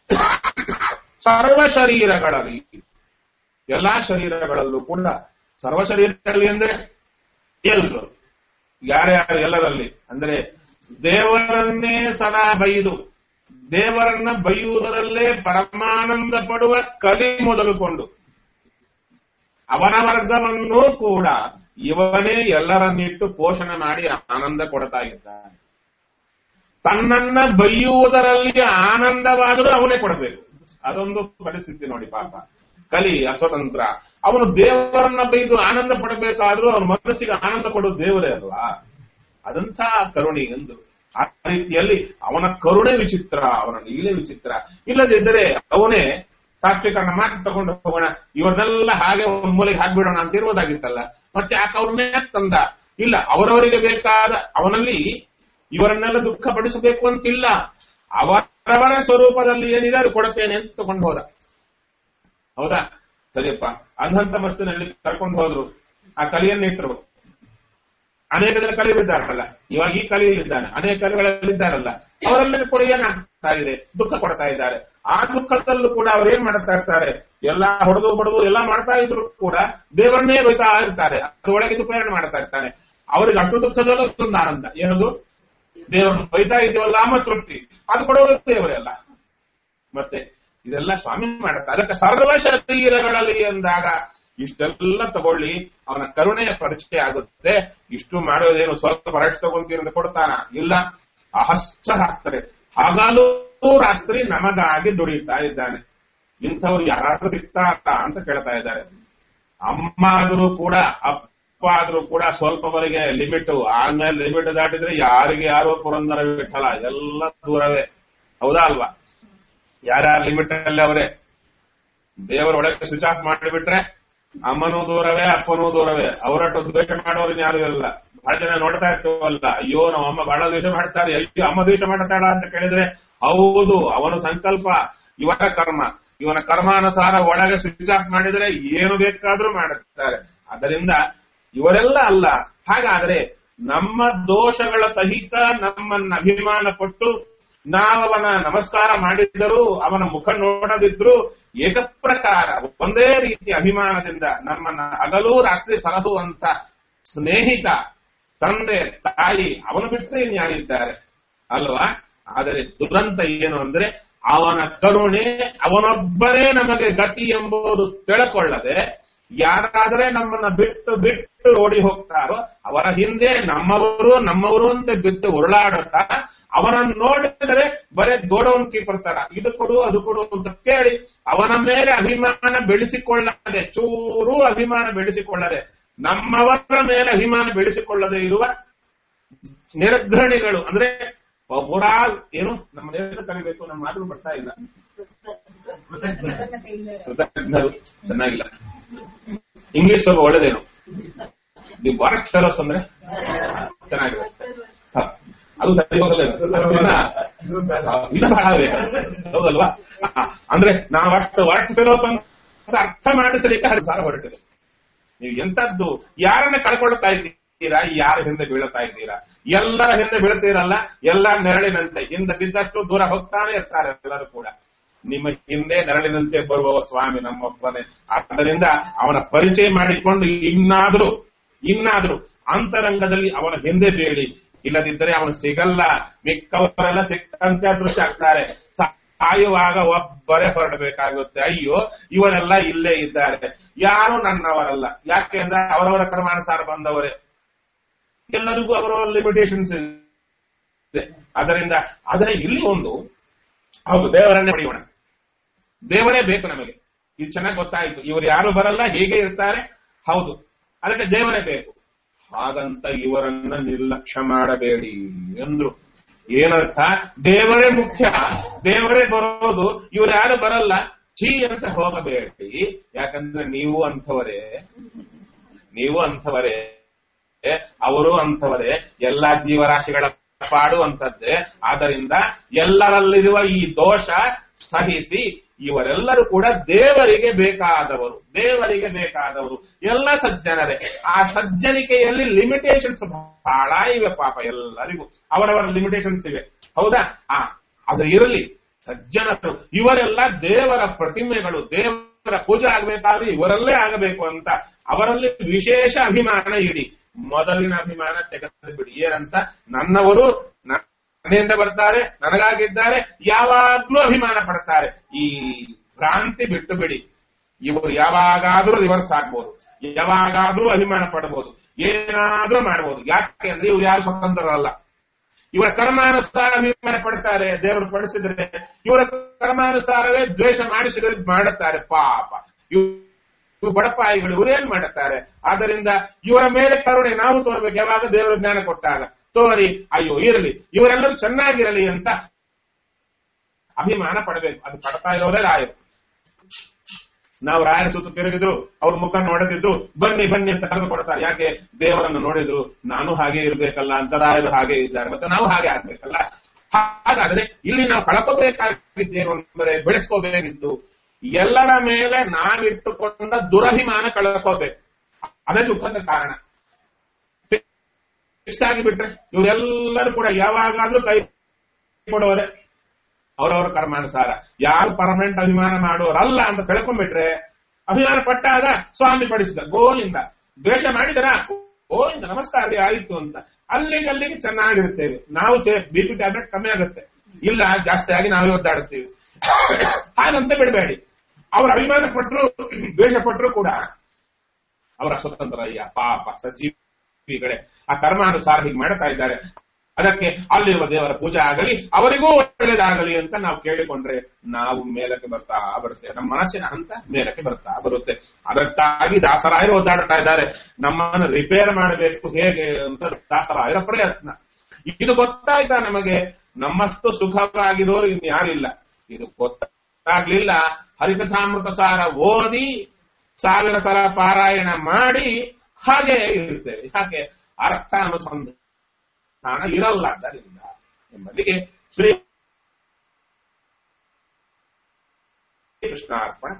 ಸರ್ವ ಶರೀರಗಳಲ್ಲಿ ಎಲ್ಲಾ ಶರೀರಗಳಲ್ಲೂ ಕೂಡ ಸರ್ವ ಶರೀರಗಳಲ್ಲಿ ಅಂದ್ರೆ ಎಲ್ಲರು ಯಾರ್ಯಾರು ಎಲ್ಲರಲ್ಲಿ ಅಂದ್ರೆ ದೇವರನ್ನೇ ಸದಾ ಬೈದು ದೇವರನ್ನ ಬೈಯುವುದರಲ್ಲೇ ಪರಮಾನಂದ ಪಡುವ ಕಲಿ ಮೊದಲುಕೊಂಡು ಅವನ ವರ್ಗವನ್ನೂ ಕೂಡ ಇವನೇ ಎಲ್ಲರನ್ನಿಟ್ಟು ಪೋಷಣೆ ಮಾಡಿ ಆನಂದ ಕೊಡ್ತಾ ಇದ್ದಾನೆ ತನ್ನನ್ನ ಬೈಯುವುದರಲ್ಲಿ ಆನಂದವಾದರೂ ಅವನೇ ಕೊಡಬೇಕು ಅದೊಂದು ಪರಿಸ್ಥಿತಿ ನೋಡಿ ಪಾಪ ಕಲಿ ಅಸ್ವತಂತ್ರ ಅವನು ದೇವರನ್ನ ಬೈದು ಆನಂದ ಪಡಬೇಕಾದ್ರೂ ಅವನ ಮನಸ್ಸಿಗೆ ಆನಂದ ಕೊಡೋದು ದೇವರೇ ಅಲ್ವಾ ಅದಂಥ ಕರುಣೆ ಎಂದು ಆ ರೀತಿಯಲ್ಲಿ ಅವನ ಕರುಣೆ ವಿಚಿತ್ರ ಅವನ ಲೀಲೆ ವಿಚಿತ್ರ ಇಲ್ಲದಿದ್ದರೆ ಅವನೇ ಸಾತ್ವಿಕರನ್ನ ಮಾತು ತಗೊಂಡು ಹೋಗೋಣ ಇವರನ್ನೆಲ್ಲ ಹಾಗೆ ಒಂದ್ ಮೂಲೆಗೆ ಹಾಕ್ಬಿಡೋಣ ಅಂತ ಇರ್ಬೋದಾಗಿತ್ತಲ್ಲ ಮತ್ತೆ ಯಾಕೆ ಅವ್ರನ್ನೇ ತಂದ ಇಲ್ಲ ಅವರವರಿಗೆ ಬೇಕಾದ ಅವನಲ್ಲಿ ಇವರನ್ನೆಲ್ಲ ದುಃಖ ಪಡಿಸಬೇಕು ಅಂತಿಲ್ಲ ಅವರವರ ಸ್ವರೂಪದಲ್ಲಿ ಏನಿದೆ ಅದು ಕೊಡುತ್ತೇನೆ ಅಂತ ತಗೊಂಡು ಹೋದ ಹೌದಾ ಸರಿಯಪ್ಪ ಅಂಧಂತ ವಸ್ತುನಲ್ಲಿ ಕರ್ಕೊಂಡು ಹೋದ್ರು ಆ ಕಲಿಯನ್ನಿಟ್ಟರು ಅನೇಕ ಜನ ಕಲಿಯಲಿದ್ದಾರಲ್ಲ ಇವಾಗ ಈ ಕಲಿಯಲಿದ್ದಾನೆ ಅನೇಕ ಕಲಿಗಳಲ್ಲಿದ್ದಾರಲ್ಲ ಅವರೆಲ್ಲ ಕೂಡ ಏನಾಗ್ತಾ ಇದೆ ದುಃಖ ಕೊಡ್ತಾ ಇದ್ದಾರೆ ಆ ದುಃಖದಲ್ಲೂ ಕೂಡ ಅವ್ರು ಏನ್ ಮಾಡ್ತಾ ಇರ್ತಾರೆ ಎಲ್ಲಾ ಹೊಡೆದು ಬಡದು ಎಲ್ಲ ಮಾಡ್ತಾ ಇದ್ರು ಕೂಡ ದೇವರನ್ನೇ ಬೈತಾ ಇರ್ತಾರೆ ಅದರೊಳಗೆ ಪ್ರೇರಣೆ ಮಾಡ್ತಾ ಇರ್ತಾನೆ ಅವ್ರಿಗೆ ಅಷ್ಟು ದುಃಖದಲ್ಲೂ ಒಂದು ಆನಂದ ಏನದು ದೇವರನ್ನು ಬೈತಾ ಇದ್ದೀವಲ್ಲ ಅಮ್ಮ ತೃಪ್ತಿ ಅದು ಕೊಡೋದು ದೇವರೇ ಅಲ್ಲ ಮತ್ತೆ ಇದೆಲ್ಲ ಸ್ವಾಮಿ ಮಾಡುತ್ತಾರೆ ಅದಕ್ಕೆ ಸರ್ವ ಶರೀರಗಳಲ್ಲಿ ಎಂದಾಗ ಇಷ್ಟೆಲ್ಲ ತಗೊಳ್ಳಿ ಅವನ ಕರುಣೆಯ ಪರಿಚಯ ಆಗುತ್ತೆ ಇಷ್ಟು ಮಾಡೋದೇನು ಸ್ವಲ್ಪ ಹೊರಟು ತಗೊಂತೀರಂತ ಕೊಡ್ತಾನ ಇಲ್ಲ ಅಹಸ್ಸ ಹಾಕ್ತಾರೆ ಹಗಲು ರಾತ್ರಿ ನಮಗಾಗಿ ದುಡಿತಾ ಇದ್ದಾನೆ ಇಂಥವ್ರು ಯಾರಾದ್ರೂ ಸಿಗ್ತಾರ ಅಂತ ಕೇಳ್ತಾ ಇದ್ದಾರೆ ಅಮ್ಮ ಆದ್ರೂ ಕೂಡ ಅಪ್ಪ ಆದ್ರೂ ಕೂಡ ಸ್ವಲ್ಪವರೆಗೆ ಲಿಮಿಟ್ ಆದ್ಮೇಲೆ ಲಿಮಿಟ್ ದಾಟಿದ್ರೆ ಯಾರಿಗೆ ಯಾರೋ ಪುರಂದರ ಬಿಟ್ಟಲ್ಲ ಎಲ್ಲ ದೂರವೇ ಹೌದಾ ಅಲ್ವಾ ಯಾರ್ಯಾರ ಲಿಮಿಟ್ ಅಲ್ಲಿ ಅವರೇ ದೇವರ ಒಳಗೆ ಸ್ವಿಚ್ ಆಫ್ ಮಾಡಿಬಿಟ್ರೆ ಅಮ್ಮನೂ ದೂರವೇ ಅಪ್ಪನೂ ದೂರವೇ ಅವರಟ್ಟು ದ್ವೇಷ ಮಾಡೋರು ಯಾರು ಇಲ್ಲ ಬಹಳ ಜನ ನೋಡ್ತಾ ಇರ್ತೀವಲ್ಲ ಅಯ್ಯೋ ನಮ್ಮ ಅಮ್ಮ ಬಹಳ ದ್ವೇಷ ಮಾಡ್ತಾರೆ ಅಯ್ಯೋ ಅಮ್ಮ ದ್ವೇಷ ಮಾಡ್ತಾಳ ಅಂತ ಕೇಳಿದ್ರೆ ಹೌದು ಅವನ ಸಂಕಲ್ಪ ಇವನ ಕರ್ಮ ಇವನ ಕರ್ಮಾನುಸಾರ ಒಳಗೆ ಸ್ವಿಚ್ ಆಫ್ ಮಾಡಿದ್ರೆ ಏನು ಬೇಕಾದ್ರೂ ಮಾಡುತ್ತಾರೆ ಅದರಿಂದ ಇವರೆಲ್ಲ ಅಲ್ಲ ಹಾಗಾದ್ರೆ ನಮ್ಮ ದೋಷಗಳ ಸಹಿತ ನಮ್ಮನ್ನ ಅಭಿಮಾನ ಪಟ್ಟು ನಾವವನ ನಮಸ್ಕಾರ ಮಾಡಿದ್ದರೂ ಅವನ ಮುಖ ನೋಡದಿದ್ರು ಏಕಪ್ರಕಾರ ಒಂದೇ ರೀತಿಯ ಅಭಿಮಾನದಿಂದ ನಮ್ಮನ್ನ ಹಗಲು ರಾತ್ರಿ ಸಲಹುವಂತ ಸ್ನೇಹಿತ ತಂದೆ ತಾಯಿ ಅವನು ಬಿಟ್ಟರೆ ಇನ್ಯಾರಿದ್ದಾರೆ ಅಲ್ವಾ ಆದರೆ ದುರಂತ ಏನು ಅಂದ್ರೆ ಅವನ ಕರುಣೆ ಅವನೊಬ್ಬರೇ ನಮಗೆ ಗತಿ ಎಂಬುದು ತಿಳ್ಕೊಳ್ಳದೆ ಯಾರಾದರೆ ನಮ್ಮನ್ನ ಬಿಟ್ಟು ಬಿಟ್ಟು ಓಡಿ ಹೋಗ್ತಾರೋ ಅವರ ಹಿಂದೆ ನಮ್ಮವರು ನಮ್ಮವರು ಅಂತ ಬಿದ್ದು ಉರುಳಾಡುತ್ತಾ ಅವನನ್ನು ನೋಡಿದರೆ ಬರೇ ಗೋಡೌನ್ ಕೀಪರ್ ತರ ಇದು ಕೊಡು ಅದು ಕೊಡು ಅಂತ ಕೇಳಿ ಅವನ ಮೇಲೆ ಅಭಿಮಾನ ಬೆಳೆಸಿಕೊಳ್ಳದೆ ಚೂರು ಅಭಿಮಾನ ಬೆಳೆಸಿಕೊಳ್ಳದೆ ನಮ್ಮವರ ಮೇಲೆ ಅಭಿಮಾನ ಬೆಳೆಸಿಕೊಳ್ಳದೆ ಇರುವ ನಿರ್ಘಣಿಗಳು ಅಂದ್ರೆ ಪುರಾ ಏನು ನಮ್ಮ ದೇಶ ಕಲಿಬೇಕು ನಮ್ಮ ಮಾತು ಬರ್ತಾ ಇಲ್ಲ ಕೃತಜ್ಞರು ಚೆನ್ನಾಗಿಲ್ಲ ಇಂಗ್ಲಿಷ್ ಸ್ವಲ್ಪ ಒಳ್ಳೇದೇನು ದಿ ವಾರಸ್ಟ್ ಫೆಲೋಸ್ ಅಂದ್ರೆ ಚೆನ್ನಾಗಿರುತ್ತೆ ಹ, ಅದು ಸರಿ ಹೋಗಲ್ಲ ಇದು ಬಹಳ ಬೇಕು ಹೌದಲ್ವಾ ಹ, ಅಂದ್ರೆ ನಾವು ಅಷ್ಟು ವಾರಸ್ಟ್ ಫೆಲೋಸ್ ಅಂತ ಅರ್ಥ ಮಾಡಿಸಲಿಕ್ಕೆ ಹರಿ ಸಾರ ಹೊರಟಿದೆ ನೀವು ಎಂತದ್ದು ಯಾರನ್ನ ಕಳ್ಕೊಳ್ತಾ ಇದ್ದೀರಾ ಯಾರ ಹಿಂದೆ ಬೀಳ್ತಾ ಇದ್ದೀರಾ ಎಲ್ಲರ ಹಿಂದೆ ಬೀಳ್ತೀರಲ್ಲ ಎಲ್ಲ ನೆರಳಿನಂತೆ ಹಿಂದೆ ಬಿದ್ದಷ್ಟು ದೂರ ಹೋಗ್ತಾನೆ ಇರ್ತಾರೆ ಎಲ್ಲರೂ ಕೂಡ ನಿಮ್ಮ ಹಿಂದೆ ನೆರಳಿನಂತೆ ಬರುವವ ಸ್ವಾಮಿ ನಮ್ಮೊಬ್ಬನೇ ಆದ್ದರಿಂದ ಅವನ ಪರಿಚಯ ಮಾಡಿಕೊಂಡು ಇನ್ನಾದ್ರೂ ಇನ್ನಾದ್ರೂ ಅಂತರಂಗದಲ್ಲಿ ಅವನ ಹಿಂದೆ ಬೇಡಿ ಇಲ್ಲದಿದ್ದರೆ ಅವನು ಸಿಗಲ್ಲ ಮಿಕ್ಕವರೆಲ್ಲ ಸಿಕ್ಕಂತೆ ಅದೃಷ್ಟ ಆಗ್ತಾರೆ ಸಾಯುವಾಗ ಒಬ್ಬರೇ ಹೊರಡಬೇಕಾಗುತ್ತೆ ಅಯ್ಯೋ ಇವರೆಲ್ಲ ಇಲ್ಲೇ ಇದ್ದಾರೆ ಯಾರು ನನ್ನವರಲ್ಲ ಯಾಕೆಂದ್ರೆ ಅವರವರ ಕರ್ಮಾನುಸಾರ ಬಂದವರೇ ಎಲ್ಲರಿಗೂ ಅವರವರ ಲಿಮಿಟೇಷನ್ಸ್ ಇದೆ ಅದರಿಂದ ಆದರೆ ಇಲ್ಲಿ ಒಂದು ಹೌದು ದೇವರನ್ನೇ ಪಡೆಯೋಣ ದೇವರೇ ಬೇಕು ನಮಗೆ ಇದು ಚೆನ್ನಾಗಿ ಗೊತ್ತಾಯಿತು ಇವರು ಯಾರು ಬರಲ್ಲ ಹೇಗೆ ಇರ್ತಾರೆ ಹೌದು ಅದಕ್ಕೆ ದೇವರೇ ಬೇಕು ಹಾಗಂತ ಇವರನ್ನ ನಿರ್ಲಕ್ಷ್ಯ ಮಾಡಬೇಡಿ ಎಂದ್ರು ಏನರ್ಥ ದೇವರೇ ಮುಖ್ಯ ದೇವರೇ ಬರೋದು ಇವ್ರು ಯಾರು ಬರಲ್ಲ ಛೀ ಅಂತ ಹೋಗಬೇಡಿ ಯಾಕಂದ್ರೆ ನೀವು ಅಂಥವರೇ ನೀವು ಅಂಥವರೇ ಅವರು ಅಂಥವರೇ ಎಲ್ಲಾ ಜೀವರಾಶಿಗಳ ಪಾಡುವಂಥದ್ದೇ ಆದ್ದರಿಂದ ಎಲ್ಲರಲ್ಲಿರುವ ಈ ದೋಷ ಸಹಿಸಿ ಇವರೆಲ್ಲರೂ ಕೂಡ ದೇವರಿಗೆ ಬೇಕಾದವರು ದೇವರಿಗೆ ಬೇಕಾದವರು ಎಲ್ಲ ಸಜ್ಜನರೇ ಆ ಸಜ್ಜನಿಕೆಯಲ್ಲಿ ಲಿಮಿಟೇಷನ್ಸ್ ಬಹಳ ಇವೆ ಪಾಪ ಎಲ್ಲರಿಗೂ ಅವರವರ ಲಿಮಿಟೇಷನ್ಸ್ ಇವೆ ಹೌದಾ ಆ ಅದು ಇರಲಿ ಸಜ್ಜನರು ಇವರೆಲ್ಲ ದೇವರ ಪ್ರತಿಮೆಗಳು ದೇವರ ಪೂಜೆ ಆಗಬೇಕಾದ್ರೆ ಇವರಲ್ಲೇ ಆಗಬೇಕು ಅಂತ ಅವರಲ್ಲಿ ವಿಶೇಷ ಅಭಿಮಾನ ಇಡಿ ಮೊದಲಿನ ಅಭಿಮಾನ ತೆಗೆದು ಬಿಡಿ ಏನಂತ ನನ್ನವರು ನನ್ನಿಂದ ಬರ್ತಾರೆ ನನಗಾಗಿದ್ದಾರೆ ಯಾವಾಗ್ಲೂ ಅಭಿಮಾನ ಪಡ್ತಾರೆ ಈ ಭ್ರಾಂತಿ ಬಿಟ್ಟು ಬಿಡಿ ಇವರು ಯಾವಾಗಾದ್ರೂ ರಿವರ್ಸ್ ಆಗ್ಬೋದು ಯಾವಾಗಾದ್ರೂ ಅಭಿಮಾನ ಪಡಬಹುದು ಏನಾದ್ರೂ ಮಾಡಬಹುದು ಯಾಕೆಂದ್ರೆ ಇವ್ರು ಯಾರು ಸ್ವತಂತ್ರರಲ್ಲ ಇವರ ಕರ್ಮಾನುಸಾರ ಅಭಿಮಾನ ಪಡ್ತಾರೆ ದೇವರು ಪಡಿಸಿದ್ರೆ ಇವರ ಕರ್ಮಾನುಸಾರವೇ ದ್ವೇಷ ಮಾಡಿಸಿದ್ರೆ ಮಾಡುತ್ತಾರೆ ಪಾಪ ಇವು ಬಡಪಾಯಿಗಳು ಇವರೇನ್ ಮಾಡುತ್ತಾರೆ ಆದ್ದರಿಂದ ಇವರ ಮೇಲೆ ಕರುಣೆ ನಾವು ತೋರ್ಬೇಕು ಯಾವಾಗ ದೇವರು ಜ್ಞಾನ ಕೊಟ್ಟಾಗ ತೋರಿ ಅಯ್ಯೋ ಇರಲಿ ಇವರೆಲ್ಲರೂ ಚೆನ್ನಾಗಿರಲಿ ಅಂತ ಅಭಿಮಾನ ಪಡಬೇಕು ಅದು ಪಡ್ತಾ ಇರೋರೇ ರಾಯರು ನಾವು ರಾಯರ ಸುತ್ತ ತಿರುಗಿದ್ರು ಅವ್ರ ಮುಖ ನೋಡದಿದ್ರು ಬನ್ನಿ ಬನ್ನಿ ಅಂತ ಕರೆದು ಕೊಡ್ತಾರೆ ಯಾಕೆ ದೇವರನ್ನು ನೋಡಿದ್ರು ನಾನು ಹಾಗೆ ಇರ್ಬೇಕಲ್ಲ ಅಂತ ರಾಯರು ಹಾಗೆ ಇದ್ದಾರೆ ಮತ್ತೆ ನಾವು ಹಾಗೆ ಆಗ್ಬೇಕಲ್ಲ ಹಾಗಾದ್ರೆ ಇಲ್ಲಿ ನಾವು ಕಳ್ಕೋಬೇಕಾಗಿದ್ದೇನು ಅಂದರೆ ಬೆಳೆಸ್ಕೋಬೇಕಿತ್ತು ಎಲ್ಲರ ಮೇಲೆ ನಾವಿಟ್ಟುಕೊಂಡ ದುರಭಿಮಾನ ಕಳ್ಕೋಬೇಕು ಅದೇ ದುಃಖದ ಕಾರಣ ಫಿಕ್ಸ್ ಆಗಿಬಿಟ್ರೆ ಇವರೆಲ್ಲರೂ ಕೂಡ ಯಾವಾಗಾದ್ರೂ ಕೈ ಕೊಡೋರೆ ಅವರವರ ಕರ್ಮಾನುಸಾರ ಯಾರು ಪರ್ಮನೆಂಟ್ ಅಭಿಮಾನ ಮಾಡೋರಲ್ಲ ಅಂತ ತಿಳ್ಕೊಂಡ್ಬಿಟ್ರೆ ಅಭಿಮಾನ ಪಟ್ಟಾಗ ಸ್ವಾಮಿ ಪಡಿಸಿದ ಗೋಲಿಂದ ದ್ವೇಷ ಮಾಡಿದರ ಗೋಲಿಂದ ನಮಸ್ಕಾರ ರೀ ಆಯಿತು ಅಂತ ಅಲ್ಲಿಗೆ ಅಲ್ಲಿಗೆ ಚೆನ್ನಾಗಿರುತ್ತೇವೆ ನಾವು ಸೇಫ್ ಬಿ ಪಿ ಟ್ಯಾಬ್ಲೆಟ್ ಕಮ್ಮಿ ಆಗುತ್ತೆ ಇಲ್ಲ ಜಾಸ್ತಿ ಆಗಿ ನಾವೇ ಒದ್ದಾಡುತ್ತೀವಿ ಹಾಗಂತ ಬಿಡಬೇಡಿ ಅವರ ಅಭಿಮಾನ ಪಟ್ಟರು ದ್ವೇಷ ಪಟ್ಟರು ಕೂಡ ಅವರ ಸ್ವತಂತ್ರ ಅಯ್ಯ ಪಾಪ ಸಜೀವಿಗಳೇ ಆ ಕರ್ಮಾನುಸಾರ ಹೀಗೆ ಮಾಡ್ತಾ ಇದ್ದಾರೆ ಅದಕ್ಕೆ ಅಲ್ಲಿರುವ ದೇವರ ಪೂಜೆ ಆಗಲಿ ಅವರಿಗೂ ಒಳ್ಳೆಯದಾಗಲಿ ಅಂತ ನಾವು ಕೇಳಿಕೊಂಡ್ರೆ ನಾವು ಮೇಲಕ್ಕೆ ಬರ್ತಾ ಬರುತ್ತೇವೆ ನಮ್ಮ ಮನಸ್ಸಿನ ಹಂತ ಮೇಲಕ್ಕೆ ಬರ್ತಾ ಬರುತ್ತೆ ಅದಕ್ಕಾಗಿ ದಾಸರಾಯರು ಓದಾಡ್ತಾ ಇದ್ದಾರೆ ನಮ್ಮನ್ನು ರಿಪೇರ್ ಮಾಡಬೇಕು ಹೇಗೆ ಅಂತ ದಾಸರಾಯರ ಪ್ರಯತ್ನ ಇದು ಗೊತ್ತಾಯ್ತಾ ನಮಗೆ ನಮ್ಮಷ್ಟು ಸುಖವಾಗಿರೋರು ಇನ್ಯಾರಿಲ್ಲ ಇದು ಗೊತ್ತಾಗ್ಲಿಲ್ಲ ಹರಿಕಥಾಮೃತ ಸಾರ ಓದಿ ಸಾವಿರ ಸಲ ಪಾರಾಯಣ ಮಾಡಿ ಹಾಗೆ ಇರ್ತೇವೆ ಯಾಕೆ ಅರ್ಥ ಅನುಸಂಧಾನ ಇರಲ್ಲ ಆದ್ದರಿಂದ ಎಂಬಲ್ಲಿಗೆ ಶ್ರೀ ಕೃಷ್ಣಾರ್ಪಣ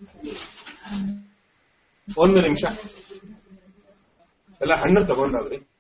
ಒಂದು ನಿಮಿಷ ಎಲ್ಲ ಹಣ್ಣು ತಗೊಂಡವ್ರಿ